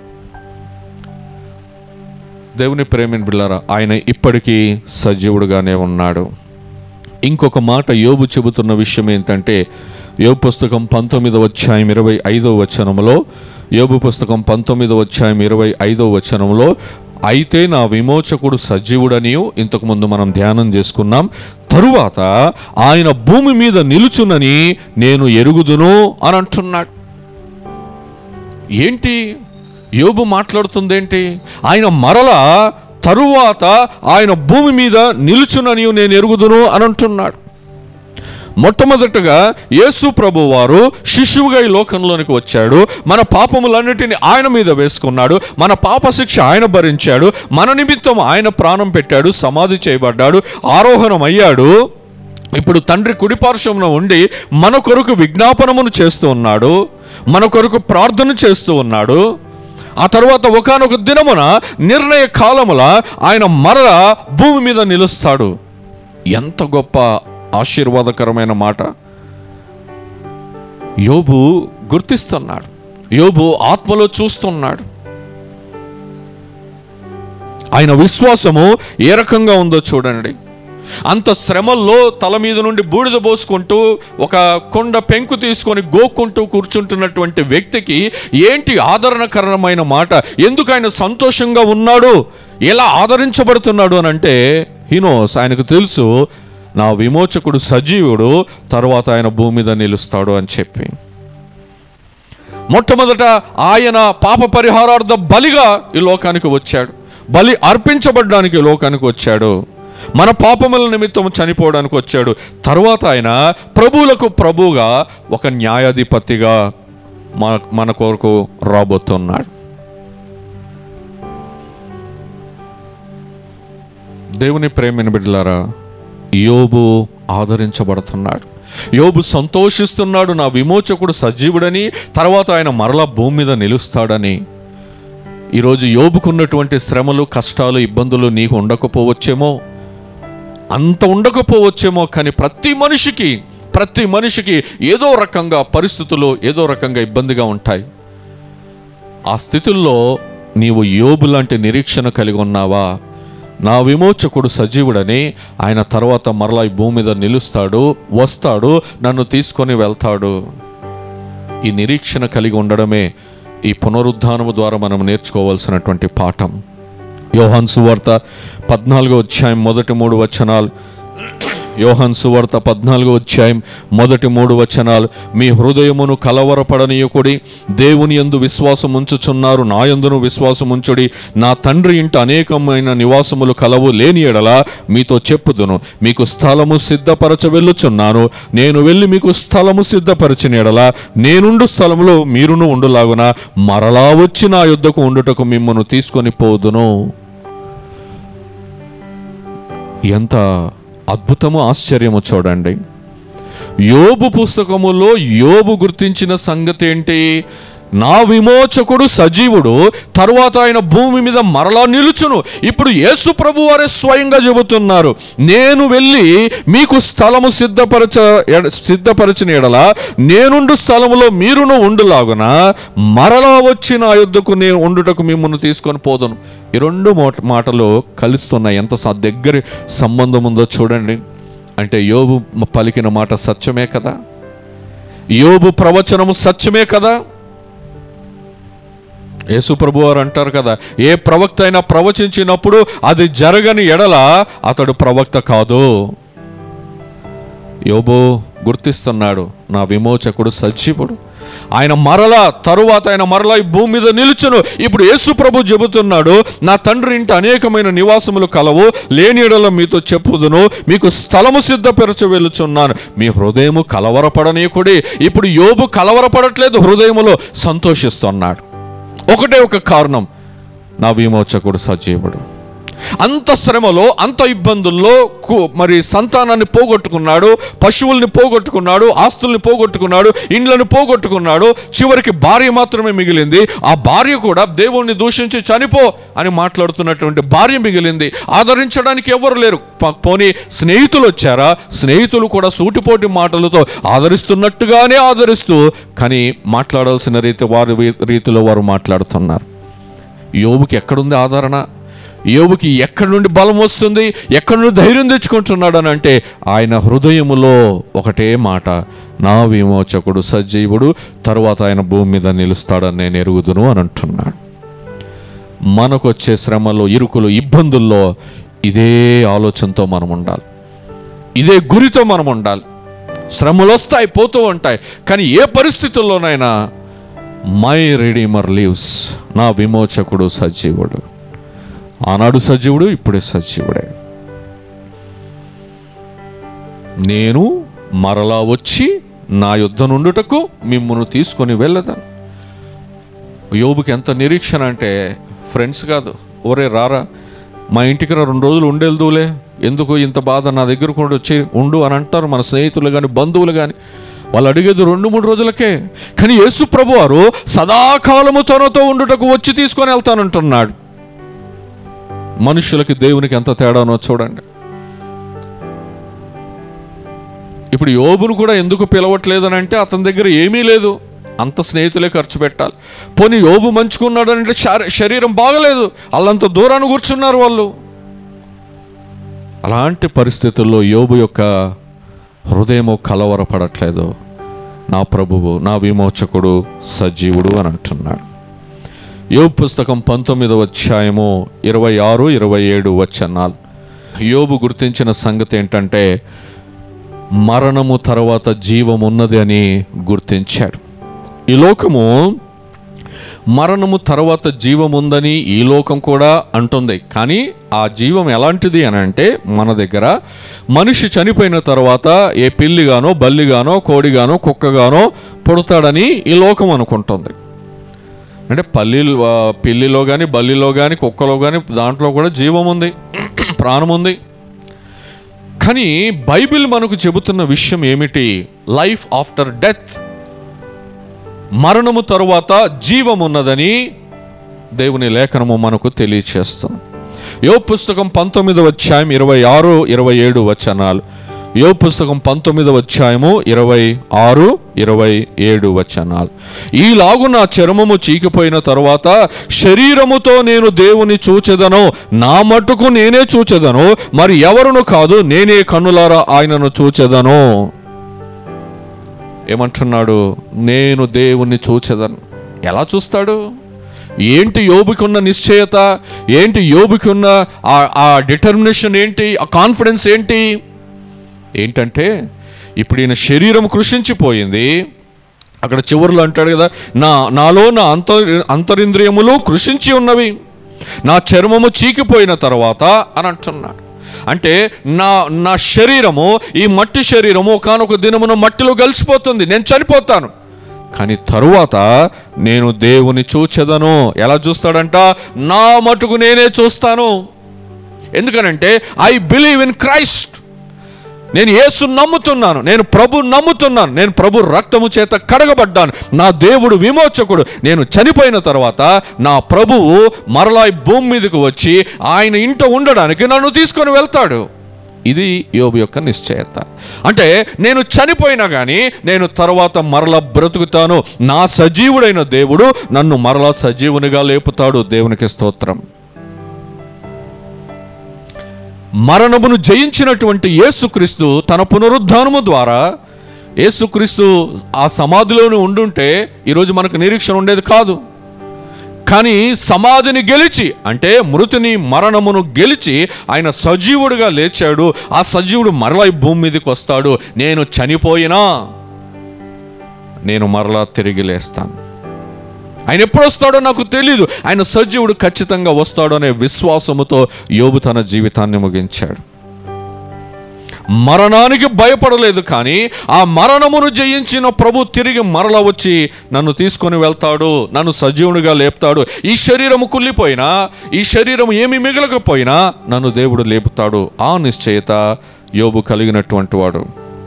దేవుని ప్రేమిని బిళ్ళారా ఆయన ఇప్పటికీ సజీవుడుగానే ఉన్నాడు ఇంకొక మాట యోబు చెబుతున్న విషయం ఏంటంటే యోబు పుస్తకం పంతొమ్మిదవ అధ్యాయం ఇరవై ఐదవ వచనములో యోబు పుస్తకం పంతొమ్మిదో అధ్యాయం ఇరవై ఐదో వచనంలో అయితే నా విమోచకుడు సజీవుడనియు ఇంతకుముందు మనం ధ్యానం చేసుకున్నాం తరువాత ఆయన భూమి మీద నిలుచునని నేను ఎరుగుదును అని అంటున్నాడు ఏంటి యోబు మాట్లాడుతుంది ఏంటి ఆయన మరల తరువాత ఆయన భూమి మీద నిలుచునని నేను ఎరుగుదును అని అంటున్నాడు మొట్టమొదటగా యేసు ప్రభు వారు శిశువుగా ఈ లోకంలోనికి వచ్చాడు మన పాపములన్నిటిని ఆయన మీద వేసుకున్నాడు మన పాప శిక్ష ఆయన భరించాడు మన నిమిత్తం ఆయన ప్రాణం పెట్టాడు సమాధి చేయబడ్డాడు ఆరోహణం అయ్యాడు ఇప్పుడు తండ్రి కుడిపార్శ్వమున ఉండి మన కొరకు విజ్ఞాపనమును చేస్తూ ఉన్నాడు మన కొరకు ప్రార్థన చేస్తూ ఉన్నాడు ఆ తర్వాత ఒకానొక దినమున నిర్ణయ కాలముల ఆయన మరల భూమి మీద నిలుస్తాడు ఎంత గొప్ప ఆశీర్వాదకరమైన మాట యోబు గుర్తిస్తున్నాడు యోబు ఆత్మలో చూస్తున్నాడు ఆయన విశ్వాసము ఏ రకంగా ఉందో చూడండి అంత శ్రమల్లో తల మీద నుండి బూడిద పోసుకుంటూ ఒక కొండ పెంకు తీసుకొని గోక్కుంటూ కూర్చుంటున్నటువంటి వ్యక్తికి ఏంటి ఆదరణకరమైన మాట ఎందుకు ఆయన సంతోషంగా ఉన్నాడు ఎలా ఆదరించబడుతున్నాడు అని అంటే హినోస్ ఆయనకు తెలుసు నా విమోచకుడు సజీవుడు తర్వాత ఆయన భూమి మీద నిలుస్తాడు అని చెప్పి మొట్టమొదట ఆయన పాప పరిహారార్థ బలిగా ఈ లోకానికి వచ్చాడు బలి అర్పించబడ్డానికి ఈ లోకానికి వచ్చాడు మన పాపముల నిమిత్తం చనిపోవడానికి వచ్చాడు తర్వాత ఆయన ప్రభువులకు ప్రభువుగా ఒక న్యాయాధిపతిగా మన మన కొరకు రాబోతున్నాడు దేవుని ప్రేమిని బిడ్డలారా యోబు ఆదరించబడుతున్నాడు యోబు సంతోషిస్తున్నాడు నా విమోచకుడు సజీవుడని తర్వాత ఆయన మరలా భూమి మీద నిలుస్తాడని ఈరోజు యోబుకున్నటువంటి శ్రమలు కష్టాలు ఇబ్బందులు నీకు ఉండకపోవచ్చేమో అంత ఉండకపోవచ్చేమో కానీ ప్రతి మనిషికి ప్రతి మనిషికి ఏదో రకంగా పరిస్థితులు ఏదో రకంగా ఇబ్బందిగా ఉంటాయి ఆ స్థితుల్లో నీవు యోబు లాంటి నిరీక్షణ కలిగి ఉన్నావా నా విమోచకుడు సజీవుడని ఆయన తర్వాత మరలా ఈ భూమి మీద నిలుస్తాడు వస్తాడు నన్ను తీసుకొని వెళ్తాడు ఈ నిరీక్షణ కలిగి ఉండడమే ఈ పునరుద్ధానము ద్వారా మనం నేర్చుకోవాల్సినటువంటి పాఠం యోహాన్ సువార్త పద్నాలుగో అధ్యాయం మొదటి మూడు వచనాలు యోహాన్ సువార్త పద్నాలుగో అధ్యాయం మొదటి మూడు వచనాలు మీ హృదయమును కలవరపడనీయకుడి దేవుని యందు విశ్వాసం ఉంచుచున్నారు నా యందును విశ్వాసం ఉంచుడి నా తండ్రి ఇంట అనేకమైన నివాసములు కలవు లేని ఎడల మీతో చెప్పుదును మీకు స్థలము సిద్ధపరచ వెళ్ళుచున్నాను నేను వెళ్ళి మీకు స్థలము సిద్ధపరచిన ఎడల నేనుండు స్థలములో మీరును ఉండులాగున మరలా వచ్చి నా యుద్ధకు ఉండుటకు మిమ్మను తీసుకొని పోదును ఎంత అద్భుతము ఆశ్చర్యము చూడండి యోబు పుస్తకములో యోబు గుర్తించిన సంగతి ఏంటి నా విమోచకుడు సజీవుడు తర్వాత ఆయన భూమి మీద మరలా నిలుచును ఇప్పుడు యేసు ప్రభు వారే స్వయంగా చెబుతున్నారు నేను వెళ్ళి మీకు స్థలము సిద్ధపరచ ఎడ- సిద్ధపరచిన ఎడల నేనుండు స్థలములో మీరును ఉండులాగున మరలా వచ్చి నా యుద్ధకు నేను ఉండుటకు మిమ్మల్ని తీసుకొని పోదును ఈ రెండు మోట- మాటలు కలుస్తున్నాయి ఎంత స- దగ్గర సంబంధం ఉందో చూడండి అంటే యోబు మ- పలికిన మాట సత్యమే కదా యోబు ప్రవచనము సత్యమే కదా యేసుప్రభు వారు అంటారు కదా ఏ ప్రవక్త అయినా ప్రవచించినప్పుడు అది జరగని ఎడల అతడు ప్రవక్త కాదు యోబు గుర్తిస్తున్నాడు నా విమోచకుడు సజీవుడు ఆయన మరల తరువాత ఆయన మరలా ఈ భూమి మీద నిలుచును ఇప్పుడు యేసు ప్రభు చెబుతున్నాడు నా తండ్రి ఇంట అనేకమైన నివాసములు కలవు లేని ఎడల మీతో చెప్పుదును మీకు స్థలము సిద్ధపరచ వెళ్ళుచున్నాను మీ హృదయము కలవరపడనీయకుడి ఇప్పుడు యోబు కలవరపడట్లేదు హృదయములో సంతోషిస్తున్నాడు ఒకటే ఒక కారణం నా విమోచకుడు సజీవుడు అంత శ్రమలో అంత ఇబ్బందుల్లో కు- మరి సంతానాన్ని పోగొట్టుకున్నాడు పశువుల్ని పోగొట్టుకున్నాడు ఆస్తుల్ని పోగొట్టుకున్నాడు ఇండ్లను పోగొట్టుకున్నాడు చివరికి భార్య మాత్రమే మిగిలింది ఆ భార్య కూడా దేవుణ్ణి దూషించి చనిపో అని మాట్లాడుతున్నటువంటి భార్య మిగిలింది ఆదరించడానికి ఎవరు లేరు ప- పోనీ స్నేహితులు వచ్చారా స్నేహితులు కూడా సూటిపోటి మాటలతో ఆదరిస్తున్నట్టుగానే ఆదరిస్తూ కానీ మాట్లాడాల్సిన రీతి వారి వీ- రీతిలో వారు మాట్లాడుతున్నారు యోబుకి ఎక్కడుంది ఆదరణ యోబుకి ఎక్కడి నుండి బలం వస్తుంది ఎక్కడి నుండి ధైర్యం తెచ్చుకుంటున్నాడు అని అంటే ఆయన హృదయములో ఒకటే మాట నా విమోచకుడు సజీవుడు తరువాత ఆయన భూమి మీద నిలుస్తాడని నేను ఎరుగుదును అని అంటున్నాడు మనకు వచ్చే శ్రమలు ఇరుకులు ఇబ్బందుల్లో ఇదే ఆలోచనతో మనం ఉండాలి ఇదే గురితో మనం ఉండాలి శ్రమలు వస్తాయి పోతూ ఉంటాయి కానీ ఏ పరిస్థితుల్లోనైనా మై రెడీమర్ లీవ్స్ నా విమోచకుడు సజీవుడు ఆనాడు సజీవుడు ఇప్పుడే సజీవుడే నేను మరలా వచ్చి నా యుద్ధ నుండుటకు మిమ్మల్ని తీసుకొని వెళ్ళదాను యోబుకి ఎంత నిరీక్షణ అంటే ఫ్రెండ్స్ కాదు ఓరే రారా మా ఇంటికి రా రెండు రోజులు ఉండేదులే ఎందుకు ఇంత బాధ నా దగ్గర కూడా వచ్చి ఉండు అని అంటారు మన స్నేహితులు కానీ బంధువులు కానీ వాళ్ళు అడిగేది రెండు మూడు రోజులకే కానీ యేసు ప్రభు వారు సదాకాలము తనతో ఉండుటకు వచ్చి తీసుకొని వెళ్తానంటున్నాడు మనుషులకి దేవునికి ఎంత తేడానో చూడండి ఇప్పుడు యోబును కూడా ఎందుకు పిలవట్లేదని అంటే అతని దగ్గర ఏమీ లేదు అంత స్నేహితులే ఖర్చు పెట్టాలి పోనీ యోబు మంచుకున్నాడు అంటే శారీ- శరీరం బాగలేదు వాళ్ళంత దూరాన్ని కూర్చున్నారు వాళ్ళు అలాంటి పరిస్థితుల్లో యోబు యొక్క హృదయము కలవరపడట్లేదు నా ప్రభువు నా విమోచకుడు సజీవుడు అని అంటున్నాడు యోబు పుస్తకం పంతొమ్మిదవ అధ్యాయము ఇరవై ఆరు ఇరవై ఏడు వచనాలు యోబు గుర్తించిన సంగతి ఏంటంటే మరణము తర్వాత జీవం ఉన్నది అని గుర్తించాడు ఈ లోకము మరణము తర్వాత జీవం ఉందని ఈ లోకం కూడా అంటుంది కానీ ఆ జీవం ఎలాంటిది అని అంటే మన దగ్గర మనిషి చనిపోయిన తర్వాత ఏ పిల్లిగానో బల్లిగానో కోడిగానో కుక్కగానో పుడతాడని ఈ లోకం అనుకుంటుంది అంటే పల్లి పిల్లిలో కానీ బల్లిలో కానీ కుక్కలో కానీ దాంట్లో కూడా జీవం ఉంది ప్రాణం ఉంది కానీ బైబిల్ మనకు చెబుతున్న విషయం ఏమిటి లైఫ్ ఆఫ్టర్ డెత్ మరణము తరువాత జీవం ఉన్నదని దేవుని లేఖనము మనకు తెలియచేస్తుంది యో పుస్తకం పంతొమ్మిదవ అధ్యాయం ఇరవై ఆరు ఇరవై ఏడు వచనాలు యో పుస్తకం పంతొమ్మిదవ అధ్యాయము ఇరవై ఆరు ఇరవై ఏడు వచనాలు ఈలాగు నా చర్మము చీకిపోయిన తరువాత శరీరముతో నేను దేవుని చూచెదను నా మట్టుకు నేనే చూచెదను మరి ఎవరును కాదు నేనే కన్నులారా ఆయనను చూచెదను ఏమంటున్నాడు నేను దేవుణ్ణి చూచెదను ఎలా చూస్తాడు ఏంటి యోబుకున్న నిశ్చయత ఏంటి యోబుకున్న ఆ- ఆ డిటర్మినేషన్ ఏంటి ఆ కాన్ఫిడెన్స్ ఏంటి ఏంటంటే ఇప్పుడు ఈయన శరీరం కృషించిపోయింది అక్కడ చివరిలో అంటాడు కదా నా నాలో నా అంతర్ అంతరింద్రియములు కృషించి ఉన్నవి నా చర్మము చీకిపోయిన తర్వాత అని అంటున్నాడు అంటే నా నా శరీరము ఈ మట్టి శరీరము ఒకనొక దినమున మట్టిలో కలిసిపోతుంది నేను చనిపోతాను కానీ తరువాత నేను దేవుని చూచెదను ఎలా చూస్తాడంట నా మటుకు నేనే చూస్తాను ఎందుకనంటే ఐ బిలీవ్ ఇన్ క్రైస్ట్ నేను యేసు నమ్ముతున్నాను నేను ప్రభు నమ్ముతున్నాను నేను ప్రభు రక్తము చేత కడగబడ్డాను నా దేవుడు విమోచకుడు నేను చనిపోయిన తర్వాత నా ప్రభువు మరలా ఈ భూమి మీదకు వచ్చి ఆయన ఇంట ఉండడానికి నన్ను తీసుకొని వెళ్తాడు ఇది యోబు యొక్క నిశ్చయత అంటే నేను చనిపోయినా కానీ నేను తర్వాత మరలా బ్రతుకుతాను నా సజీవుడైన దేవుడు నన్ను మరలా సజీవునిగా లేపుతాడు దేవునికి స్తోత్రం మరణమును జయించినటువంటి యేసుక్రీస్తు తన పునరుద్ధానము ద్వారా యేసుక్రీస్తు ఆ సమాధిలోనే ఉండుంటే ఈరోజు మనకు నిరీక్షణ ఉండేది కాదు కానీ సమాధిని గెలిచి అంటే మృతిని మరణమును గెలిచి ఆయన సజీవుడిగా లేచాడు ఆ సజీవుడు మరలా ఈ భూమి మీదకి వస్తాడు నేను చనిపోయినా నేను మరలా తిరిగి లేస్తాను ఆయన ఎప్పుడు వస్తాడో నాకు తెలియదు ఆయన సజీవుడు ఖచ్చితంగా వస్తాడు అనే విశ్వాసముతో యోబు తన జీవితాన్ని ముగించాడు మరణానికి భయపడలేదు కానీ ఆ మరణమును జయించిన ప్రభు తిరిగి మరల వచ్చి నన్ను తీసుకొని వెళ్తాడు నన్ను సజీవునిగా లేపుతాడు ఈ శరీరము కుళ్ళిపోయినా ఈ శరీరం ఏమి మిగలకపోయినా నన్ను దేవుడు లేపుతాడు ఆ నిశ్చయత యోబు కలిగినటువంటి వాడు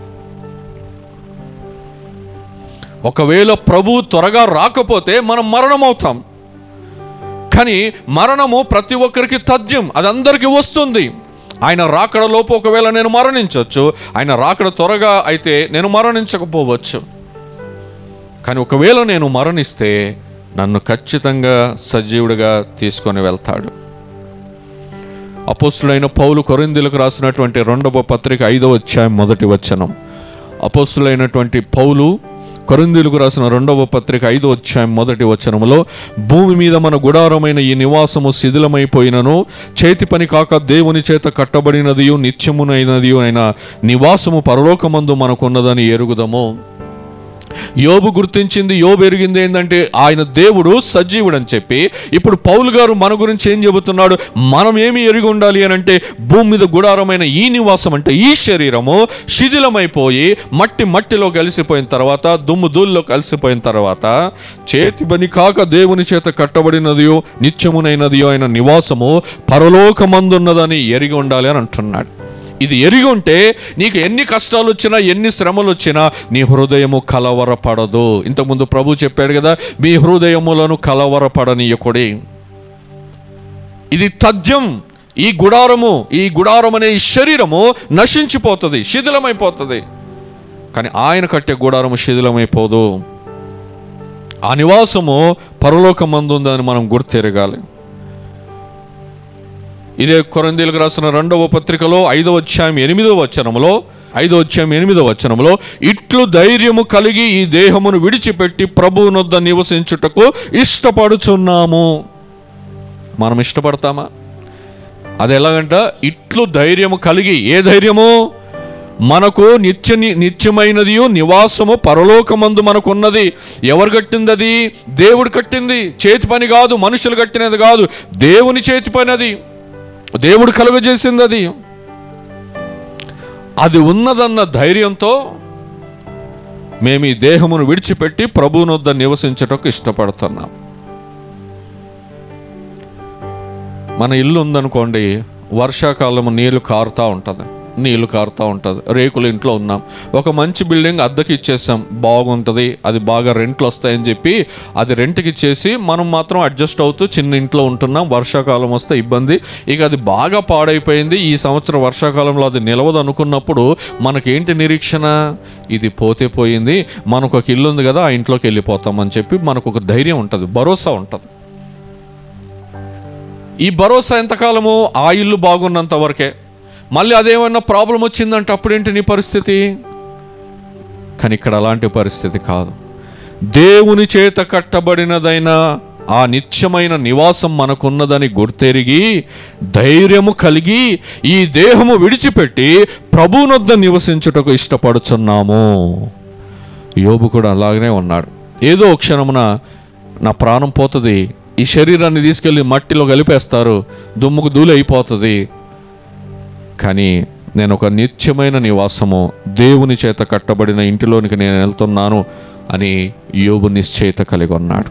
ఒకవేళ ప్రభు త్వరగా రాకపోతే మనం మరణమవుతాం కానీ మరణము ప్రతి ఒక్కరికి తథ్యం అది అందరికీ వస్తుంది ఆయన రాకడ లోపు ఒకవేళ నేను మరణించవచ్చు ఆయన రాకడ త్వరగా అయితే నేను మరణించకపోవచ్చు కానీ ఒకవేళ నేను మరణిస్తే నన్ను ఖచ్చితంగా సజీవుడిగా తీసుకొని వెళ్తాడు అపోస్తులైన పౌలు కొరిందులకు రాసినటువంటి రెండవ పత్రిక ఐదవ అధ్యాయం మొదటి వచనం అపోస్తులైనటువంటి పౌలు కొరిందులకు రాసిన రెండవ పత్రిక ఐదో అధ్యాయం మొదటి వచనములో భూమి మీద మన గుడారమైన ఈ నివాసము శిథిలమైపోయినను చేతి పని కాక దేవుని చేత కట్టబడినదియు నిత్యమునైనదియు అయిన నివాసము పరలోకమందు మనకున్నదని ఎరుగుదము యోబు గుర్తించింది యోబు ఎరిగింది ఏంటంటే ఆయన దేవుడు సజీవుడు అని చెప్పి ఇప్పుడు పౌలు గారు మన గురించి ఏం చెబుతున్నాడు మనం ఏమి ఎరిగి ఉండాలి అని అంటే భూమి మీద గుడారమైన ఈ నివాసం అంటే ఈ శరీరము శిథిలమైపోయి మట్టి మట్టిలో కలిసిపోయిన తర్వాత దుమ్ము ధూళిలో కలిసిపోయిన తర్వాత చేతి పని కాక దేవుని చేత కట్టబడినదియో నిత్యమునైనదియో అయిన నివాసము పరలోకమందున్నదని ఎరిగి ఉండాలి అని అంటున్నాడు ఇది ఎరిగి ఉంటే నీకు ఎన్ని కష్టాలు వచ్చినా ఎన్ని శ్రమలు వచ్చినా నీ హృదయము కలవరపడదు ఇంతకుముందు ప్రభు చెప్పాడు కదా మీ హృదయములను కలవరపడనీయకుడి ఇది తథ్యం ఈ గుడారము ఈ గుడారం అనే ఈ శరీరము నశించిపోతుంది శిథిలమైపోతుంది కానీ ఆయన కట్టే గుడారము శిథిలమైపోదు ఆ నివాసము పరలోకమందుందని మనం గుర్తెరగాలి ఇదే కొరందీలకు రాసిన రెండవ పత్రికలో ఐదవ అధ్యాయం ఎనిమిదవ వచనములో ఐదవ అధ్యాయం ఎనిమిదవ వచనములో ఇట్లు ధైర్యము కలిగి ఈ దేహమును విడిచిపెట్టి ప్రభువునొద్ద నివసించుటకు ఇష్టపడుచున్నాము మనం ఇష్టపడతామా అది ఎలాగంట ఇట్లు ధైర్యము కలిగి ఏ ధైర్యము మనకు నిత్య నిత్యమైనది నివాసము పరలోకమందు మనకున్నది ఎవరు కట్టింది అది దేవుడు కట్టింది చేతి పని కాదు మనుషులు కట్టినది కాదు దేవుని చేతి పని అది దేవుడు కలుగజేసింది అది అది ఉన్నదన్న ధైర్యంతో మేము ఈ దేహమును విడిచిపెట్టి ప్రభువునొద్ద నివసించటకు ఇష్టపడుతున్నాం మన ఇల్లు ఉందనుకోండి వర్షాకాలం నీళ్లు కారుతూ ఉంటుంది నీళ్లు కారుతూ ఉంటుంది రేకుల ఇంట్లో ఉన్నాం ఒక మంచి బిల్డింగ్ అద్దెకి ఇచ్చేసాం బాగుంటుంది అది బాగా రెంట్లు వస్తాయని చెప్పి అది రెంట్కి ఇచ్చేసి మనం మాత్రం అడ్జస్ట్ అవుతూ చిన్న ఇంట్లో ఉంటున్నాం వర్షాకాలం వస్తే ఇబ్బంది ఇక అది బాగా పాడైపోయింది ఈ సంవత్సరం వర్షాకాలంలో అది నిలవదు అనుకున్నప్పుడు మనకేంటి నిరీక్షణ ఇది పోతే పోయింది మనకు ఒక ఇల్లు ఉంది కదా ఆ ఇంట్లోకి వెళ్ళిపోతామని చెప్పి మనకు ఒక ధైర్యం ఉంటుంది భరోసా ఉంటుంది ఈ భరోసా ఎంతకాలము ఆ ఇల్లు బాగున్నంత వరకే మళ్ళీ అదేమన్నా ప్రాబ్లం వచ్చిందంటే అప్పుడేంటి నీ పరిస్థితి కానీ ఇక్కడ అలాంటి పరిస్థితి కాదు దేవుని చేత కట్టబడినదైన ఆ నిత్యమైన నివాసం మనకున్నదని గుర్తెరిగి ధైర్యము కలిగి ఈ దేహము విడిచిపెట్టి ప్రభువునొద్ద నివసించుటకు ఇష్టపడుచున్నాము యోబు కూడా అలాగనే ఉన్నాడు ఏదో ఒక క్షణమున నా ప్రాణం పోతుంది ఈ శరీరాన్ని తీసుకెళ్ళి మట్టిలో కలిపేస్తారు దుమ్ముకు దూలి అయిపోతుంది కానీ నేను ఒక నిత్యమైన నివాసము దేవుని చేత కట్టబడిన ఇంటిలోనికి నేను వెళ్తున్నాను అని యోబు నిశ్చయిత కలిగి ఉన్నాడు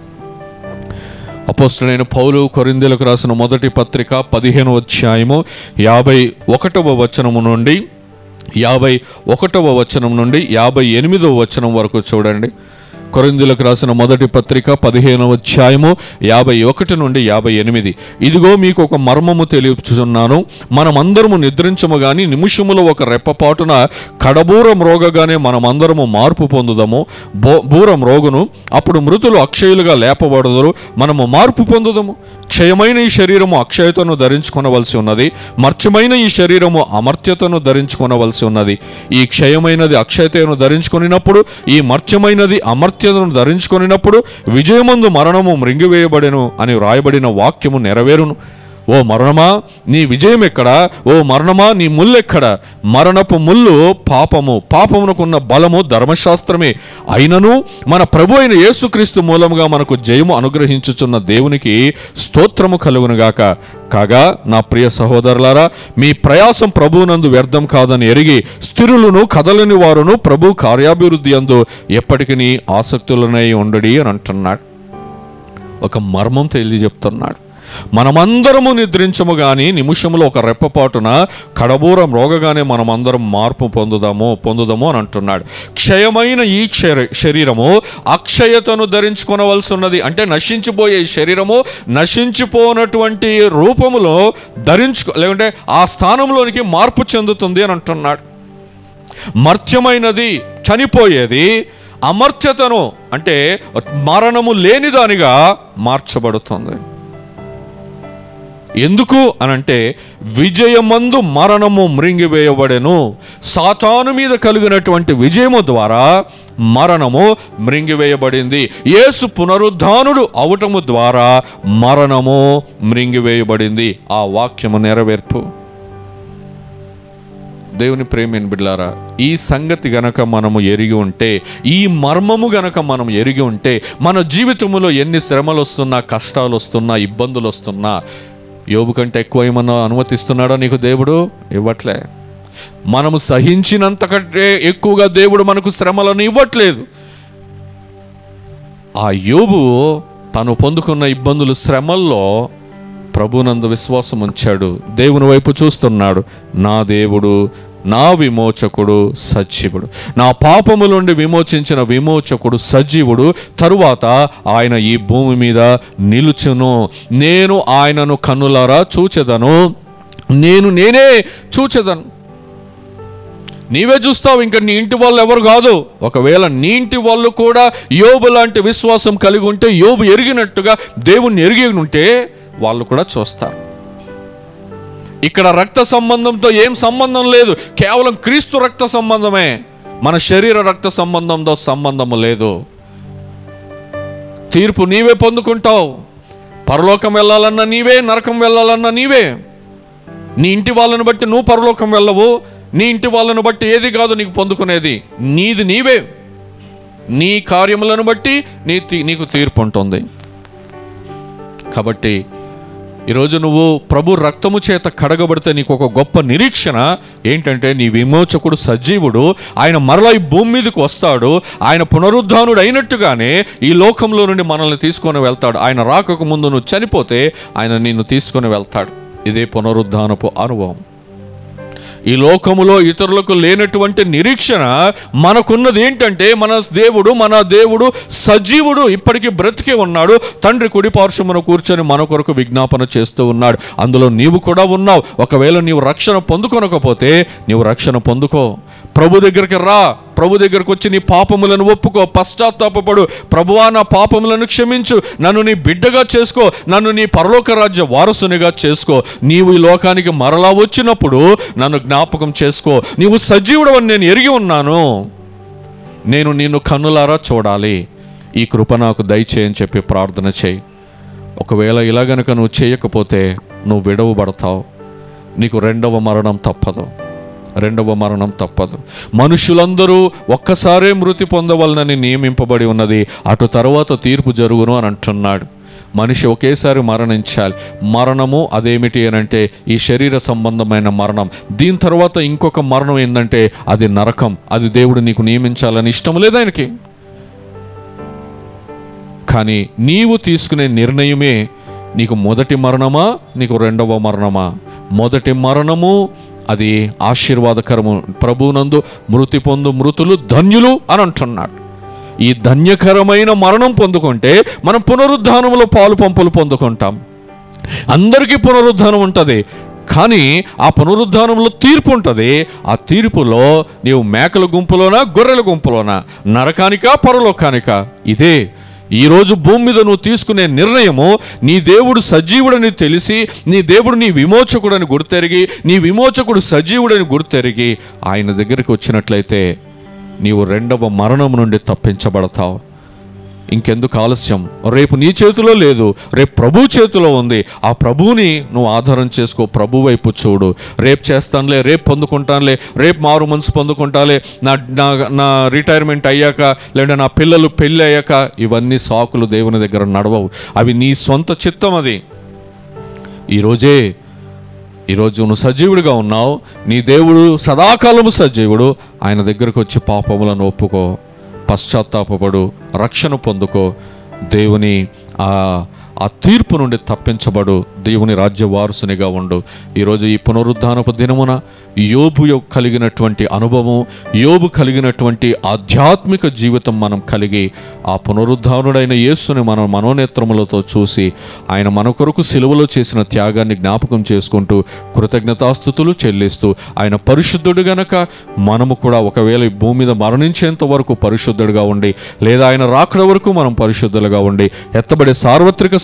అపోస్తుడైన పౌలు కొరిందెలకు రాసిన మొదటి పత్రిక పదిహేను అధ్యాయము యాభై ఒకటవ వచనము నుండి యాభై ఒకటవ వచనం నుండి యాభై ఎనిమిదవ వచనం వరకు చూడండి కొరిందులకు రాసిన మొదటి పత్రిక పదిహేనవ అధ్యాయము యాభై ఒకటి నుండి యాభై ఎనిమిది ఇదిగో మీకు ఒక మర్మము తెలియచున్నాను మనమందరము నిద్రించము గాని నిమిషములో ఒక రెప్పపాటున కడబూరం రోగగానే మనమందరము మార్పు పొందుదాము బో బూరం రోగును అప్పుడు మృతులు అక్షయులుగా లేపబడదురు మనము మార్పు పొందుదాము క్షయమైన ఈ శరీరము అక్షయతను ధరించుకొనవలసి ఉన్నది మర్చమైన ఈ శరీరము అమర్త్యతను ధరించుకొనవలసి ఉన్నది ఈ క్షయమైనది అక్షయతను ధరించుకొనినప్పుడు ఈ మర్చమైనది అమర్త్యతను ధరించుకొనినప్పుడు విజయమందు మరణము మృంగివేయబడెను అని వ్రాయబడిన వాక్యము నెరవేరును ఓ మరణమా నీ విజయం ఎక్కడా ఓ మరణమా నీ ముల్లెక్కడ మరణపు ముల్లు పాపము పాపమునకున్న బలము ధర్మశాస్త్రమే అయినను మన ప్రభు అయిన యేసుక్రీస్తు మూలముగా మనకు జయము అనుగ్రహించుచున్న దేవునికి స్తోత్రము కలుగునుగాక కాగా నా ప్రియ సహోదరులారా మీ ప్రయాసం ప్రభువునందు వ్యర్థం కాదని ఎరిగి స్థిరులను కదలని వారును ప్రభు కార్యాభివృద్ధి అందు ఎప్పటికీ ఆసక్తులనై ఉండడి అని అంటున్నాడు ఒక మర్మం తెలియజెప్తున్నాడు మనమందరము నిద్రించము గాని నిమిషములో ఒక రెప్పపాటున కడబూరం రోగగానే మనమందరం మార్పు పొందుదాము పొందుదాము అని అంటున్నాడు క్షయమైన ఈ శరీ- శరీరము అక్షయతను ధరించుకొనవలసి ఉన్నది అంటే నశించిపోయే ఈ శరీరము నశించిపోనటువంటి రూపములో ధరించుకో లేకుంటే ఆ స్థానంలోనికి మార్పు చెందుతుంది అని అంటున్నాడు మర్త్యమైనది చనిపోయేది అమర్త్యతను అంటే మరణము లేనిదానిగా మార్చబడుతుంది ఎందుకు అనంటే విజయమందు మరణము మృంగివేయబడెను సాతాను మీద కలిగినటువంటి విజయము ద్వారా మరణము మృంగివేయబడింది యేసు పునరుద్ధానుడు అవటము ద్వారా మరణము మృంగివేయబడింది ఆ వాక్యము నెరవేర్పు దేవుని ప్రేమిని బిడ్లారా ఈ సంగతి గనక మనము ఎరిగి ఉంటే ఈ మర్మము గనక మనం ఎరిగి ఉంటే మన జీవితంలో ఎన్ని శ్రమలు వస్తున్నా కష్టాలు వస్తున్నా ఇబ్బందులు వస్తున్నా యోబు కంటే ఎక్కువ ఏమన్నా అనుమతిస్తున్నాడా నీకు దేవుడు ఇవ్వట్లే మనము సహించినంత కంటే ఎక్కువగా దేవుడు మనకు శ్రమలను ఇవ్వట్లేదు ఆ యోబు తను పొందుకున్న ఇబ్బందులు శ్రమల్లో ప్రభునందు విశ్వాసం ఉంచాడు దేవుని వైపు చూస్తున్నాడు నా దేవుడు నా విమోచకుడు సజీవుడు నా పాపము నుండి విమోచించిన విమోచకుడు సజీవుడు తరువాత ఆయన ఈ భూమి మీద నిలుచును నేను ఆయనను కన్నులారా చూచెదను నేను నేనే చూచెదను నీవే చూస్తావు ఇంకా నీ ఇంటి వాళ్ళు ఎవరు కాదు ఒకవేళ నీ ఇంటి వాళ్ళు కూడా యోబు లాంటి విశ్వాసం కలిగి ఉంటే యోబు ఎరిగినట్టుగా దేవుణ్ణి ఎరిగి ఉంటే వాళ్ళు కూడా చూస్తారు ఇక్కడ రక్త సంబంధంతో ఏం సంబంధం లేదు కేవలం క్రీస్తు రక్త సంబంధమే మన శరీర రక్త సంబంధంతో సంబంధము లేదు తీర్పు నీవే పొందుకుంటావు పరలోకం వెళ్ళాలన్నా నీవే నరకం వెళ్ళాలన్నా నీవే నీ ఇంటి వాళ్ళని బట్టి నువ్వు పరలోకం వెళ్ళవు నీ ఇంటి వాళ్ళని బట్టి ఏది కాదు నీకు పొందుకునేది నీది నీవే నీ కార్యములను బట్టి నీ తీ- నీకు తీర్పు ఉంటుంది కాబట్టి ఈరోజు నువ్వు ప్రభు రక్తము చేత కడగబడితే నీకు ఒక గొప్ప నిరీక్షణ ఏంటంటే నీ విమోచకుడు సజీవుడు ఆయన మరలా ఈ భూమి మీదకి వస్తాడు ఆయన పునరుద్ధానుడు అయినట్టుగానే ఈ లోకంలో నుండి మనల్ని తీసుకొని వెళ్తాడు ఆయన రాకకు ముందు నువ్వు చనిపోతే ఆయన నిన్ను తీసుకొని వెళ్తాడు ఇదే పునరుద్ధానపు అనుభవం ఈ లోకములో ఇతరులకు లేనటువంటి నిరీక్షణ మనకున్నది ఏంటంటే మన దేవుడు మన దేవుడు సజీవుడు ఇప్పటికీ బ్రతికే ఉన్నాడు తండ్రి కుడి పార్శ్వమున కూర్చొని మన కొరకు విజ్ఞాపన చేస్తూ ఉన్నాడు అందులో నీవు కూడా ఉన్నావు ఒకవేళ నీవు రక్షణ పొందుకొనకపోతే నీవు రక్షణ పొందుకో ప్రభు దగ్గరికి రా ప్రభు దగ్గరకు వచ్చి నీ పాపములను ఒప్పుకో పశ్చాత్తాపపడు ప్రభువా నా పాపములను క్షమించు నన్ను నీ బిడ్డగా చేసుకో నన్ను నీ పరలోక రాజ్య వారసునిగా చేసుకో నీవు ఈ లోకానికి మరలా వచ్చినప్పుడు నన్ను జ్ఞాపకం చేసుకో నీవు సజీవుడు అని నేను ఎరిగి ఉన్నాను నేను నిన్ను కన్నులారా చూడాలి ఈ కృప నాకు దయచేయని చెప్పి ప్రార్థన చేయి ఒకవేళ ఇలా గనుక నువ్వు చేయకపోతే నువ్వు విడవబడతావు నీకు రెండవ మరణం తప్పదు రెండవ మరణం తప్పదు మనుషులందరూ ఒక్కసారే మృతి పొందవలనని నియమింపబడి ఉన్నది అటు తర్వాత తీర్పు జరుగును అని అంటున్నాడు మనిషి ఒకేసారి మరణించాలి మరణము అదేమిటి అని అంటే ఈ శరీర సంబంధమైన మరణం దీని తర్వాత ఇంకొక మరణం ఏంటంటే అది నరకం అది దేవుడు నీకు నియమించాలని ఇష్టం లేదు ఆయనకి కానీ నీవు తీసుకునే నిర్ణయమే నీకు మొదటి మరణమా నీకు రెండవ మరణమా మొదటి మరణము అది ఆశీర్వాదకరము ప్రభువునందు మృతి పొందు మృతులు ధన్యులు అని అంటున్నాడు ఈ ధన్యకరమైన మరణం పొందుకుంటే మనం పునరుద్ధానంలో పాలు పంపులు పొందుకుంటాం అందరికీ పునరుద్ధానం ఉంటుంది కానీ ఆ పునరుద్ధానంలో తీర్పు ఉంటుంది ఆ తీర్పులో నీవు మేకల గుంపులోనా గొర్రెల గుంపులోనా నరకానికా పరలోకానికా ఇదే ఈరోజు భూమి మీద నువ్వు తీసుకునే నిర్ణయము నీ దేవుడు సజీవుడని తెలిసి నీ దేవుడు నీ విమోచకుడని గుర్తెరిగి నీ విమోచకుడు సజీవుడని గుర్తెరిగి ఆయన దగ్గరికి వచ్చినట్లయితే నీవు రెండవ మరణం నుండి తప్పించబడతావు ఇంకెందుకు ఆలస్యం రేపు నీ చేతిలో లేదు రేపు ప్రభు చేతిలో ఉంది ఆ ప్రభువుని నువ్వు ఆధారం చేసుకో ప్రభు వైపు చూడు రేపు చేస్తానులే రేపు పొందుకుంటానులే రేపు మారు మనసు పొందుకుంటాలే నా నా నా రిటైర్మెంట్ అయ్యాక లేదా నా పిల్లలు పెళ్ళి అయ్యాక ఇవన్నీ సాకులు దేవుని దగ్గర నడవవు అవి నీ సొంత చిత్తం అది ఈరోజే ఈరోజు నువ్వు సజీవుడిగా ఉన్నావు నీ దేవుడు సదాకాలము సజీవుడు ఆయన దగ్గరకు వచ్చి పాపములను ఒప్పుకో పశ్చాత్తాపపడు రక్షణ పొందుకో దేవుని ఆ ఆ తీర్పు నుండి తప్పించబడు దేవుని రాజ్య వారసునిగా ఉండు ఈరోజు ఈ పునరుద్ధానపు దినమున యోబు యొ- కలిగినటువంటి అనుభవం యోబు కలిగినటువంటి ఆధ్యాత్మిక జీవితం మనం కలిగి ఆ పునరుద్ధానుడైన యేసుని మన మనోనేత్రములతో చూసి ఆయన మన కొరకు సిలువలో చేసిన త్యాగాన్ని జ్ఞాపకం చేసుకుంటూ కృతజ్ఞతాస్థుతులు చెల్లిస్తూ ఆయన పరిశుద్ధుడు గనక మనము కూడా ఒకవేళ ఈ భూమి మీద మరణించేంత వరకు పరిశుద్ధుడుగా ఉండి లేదా ఆయన రాకడ వరకు మనం పరిశుద్ధులుగా ఉండి ఎత్తబడే సార్వత్రిక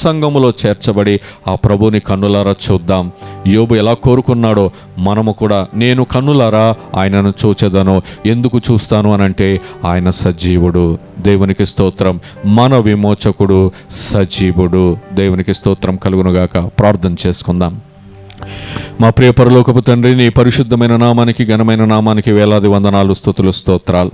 సంఘములో చేర్చబడి ఆ ప్రభుని కన్నులారా చూద్దాం యోబు ఎలా కోరుకున్నాడో మనము కూడా నేను కన్నులారా ఆయనను చూచెదను ఎందుకు చూస్తాను అనంటే ఆయన సజీవుడు దేవునికి స్తోత్రం మన విమోచకుడు సజీవుడు దేవునికి స్తోత్రం కలుగునుగాక ప్రార్థన చేసుకుందాం మా ప్రియ పరలోకపు తండ్రి నీ పరిశుద్ధమైన నామానికి ఘనమైన నామానికి వేలాది వందనాలు స్థుతులు స్తోత్రాలు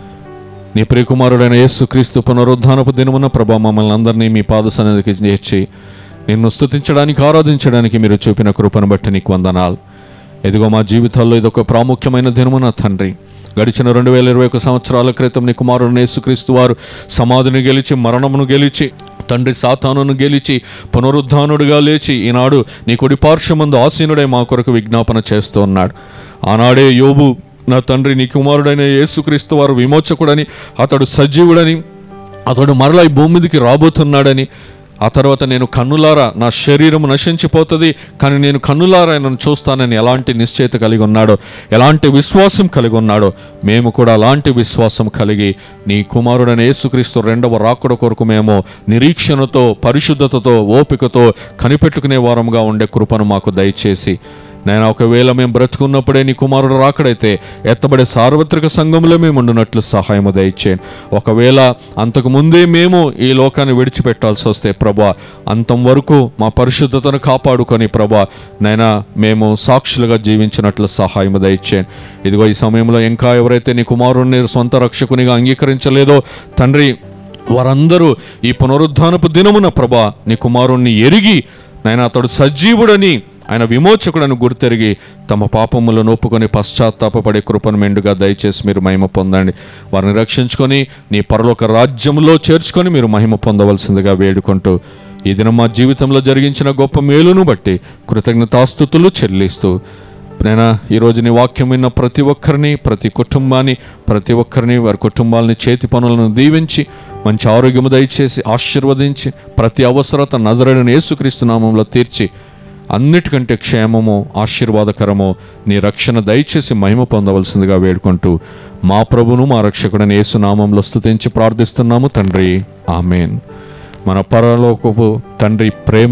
నీ ప్రియకుమారుడైన యేసుక్రీస్తు పునరుద్ధానపు దినమున ప్రభా మమ్మల్ని అందరినీ మీ పాద సన్నిధికి చేర్చి నిన్ను స్తుతించడానికి ఆరాధించడానికి మీరు చూపిన కృపను బట్టి నీకు వందనాలు ఎదిగో మా జీవితాల్లో ఇదొక ప్రాముఖ్యమైన దినమున తండ్రి గడిచిన రెండు వేల ఇరవై ఒక సంవత్సరాల క్రితం నీ కుమారుడు యేసుక్రీస్తు వారు సమాధిని గెలిచి మరణమును గెలిచి తండ్రి సాతానును గెలిచి పునరుద్ధానుడిగా లేచి ఈనాడు నీ కుడి పార్శ్వమందు ఆసీనుడై మా కొరకు విజ్ఞాపన చేస్తూ ఉన్నాడు ఆనాడే యోబు నా తండ్రి నీ కుమారుడైన యేసుక్రీస్తు వారు విమోచకుడని అతడు సజీవుడని అతడు మరలా ఈ భూమి మీదకి రాబోతున్నాడని ఆ తర్వాత నేను కన్నులారా నా శరీరం నశించిపోతుంది కానీ నేను కన్నులారా ఆయనను చూస్తానని ఎలాంటి నిశ్చయిత కలిగి ఉన్నాడో ఎలాంటి విశ్వాసం కలిగి ఉన్నాడో మేము కూడా అలాంటి విశ్వాసం కలిగి నీ కుమారుడైన యేసుక్రీస్తు రెండవ రాకుడ కొరకు మేము నిరీక్షణతో పరిశుద్ధతతో ఓపికతో కనిపెట్టుకునే వారముగా ఉండే కృపను మాకు దయచేసి నేను ఒకవేళ మేము బ్రతుకున్నప్పుడే నీ కుమారుడు రాకడైతే ఎత్తబడే సార్వత్రిక సంఘంలో మేము ఉండునట్లు సహాయము దయచేయండి ఒకవేళ అంతకు ముందే మేము ఈ లోకాన్ని విడిచిపెట్టాల్సి వస్తే ప్రభా అంతం వరకు మా పరిశుద్ధతను కాపాడుకొని ప్రభా నైనా మేము సాక్షులుగా జీవించినట్లు సహాయము దయచేయండి ఇదిగో ఈ సమయంలో ఇంకా ఎవరైతే నీ కుమారుడిని సొంత రక్షకునిగా అంగీకరించలేదో తండ్రి వారందరూ ఈ పునరుద్ధానపు దినమున ప్రభా నీ కుమారుణ్ణి ఎరిగి నాయన అతడు సజీవుడని ఆయన విమోచకుడని గుర్తెరిగి తమ పాపములను ఒప్పుకొని పశ్చాత్తాపపడే కృపను మెండుగా దయచేసి మీరు మహిమ పొందండి వారిని రక్షించుకొని నీ పరలోక రాజ్యంలో చేర్చుకొని మీరు మహిమ పొందవలసిందిగా వేడుకుంటూ ఈ దినం మా జీవితంలో జరిగించిన గొప్ప మేలును బట్టి కృతజ్ఞతాస్థుతులు చెల్లిస్తూ నేను ఈరోజు నీ వాక్యం విన్న ప్రతి ఒక్కరిని ప్రతి కుటుంబాన్ని ప్రతి ఒక్కరిని వారి కుటుంబాలని చేతి పనులను దీవించి మంచి ఆరోగ్యము దయచేసి ఆశీర్వదించి ప్రతి అవసరత నజరడని యేసుక్రీస్తు నామంలో తీర్చి అన్నిటికంటే క్షేమము ఆశీర్వాదకరము నీ రక్షణ దయచేసి మహిమ పొందవలసిందిగా వేడుకుంటూ మా ప్రభును మా రక్షకుడని యేసునామంలో స్తుతించి ప్రార్థిస్తున్నాము తండ్రి ఆమెన్ మన పరలోకపు తండ్రి ప్రేమ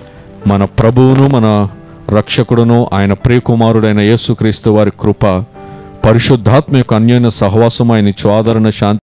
మన ప్రభువును మన రక్షకుడును ఆయన ప్రియకుమారుడైన యేసుక్రీస్తు వారి కృప పరిశుద్ధాత్మ యొక్క అన్యోన్య సహవాసం ఆయన ఆదరణ శాంతి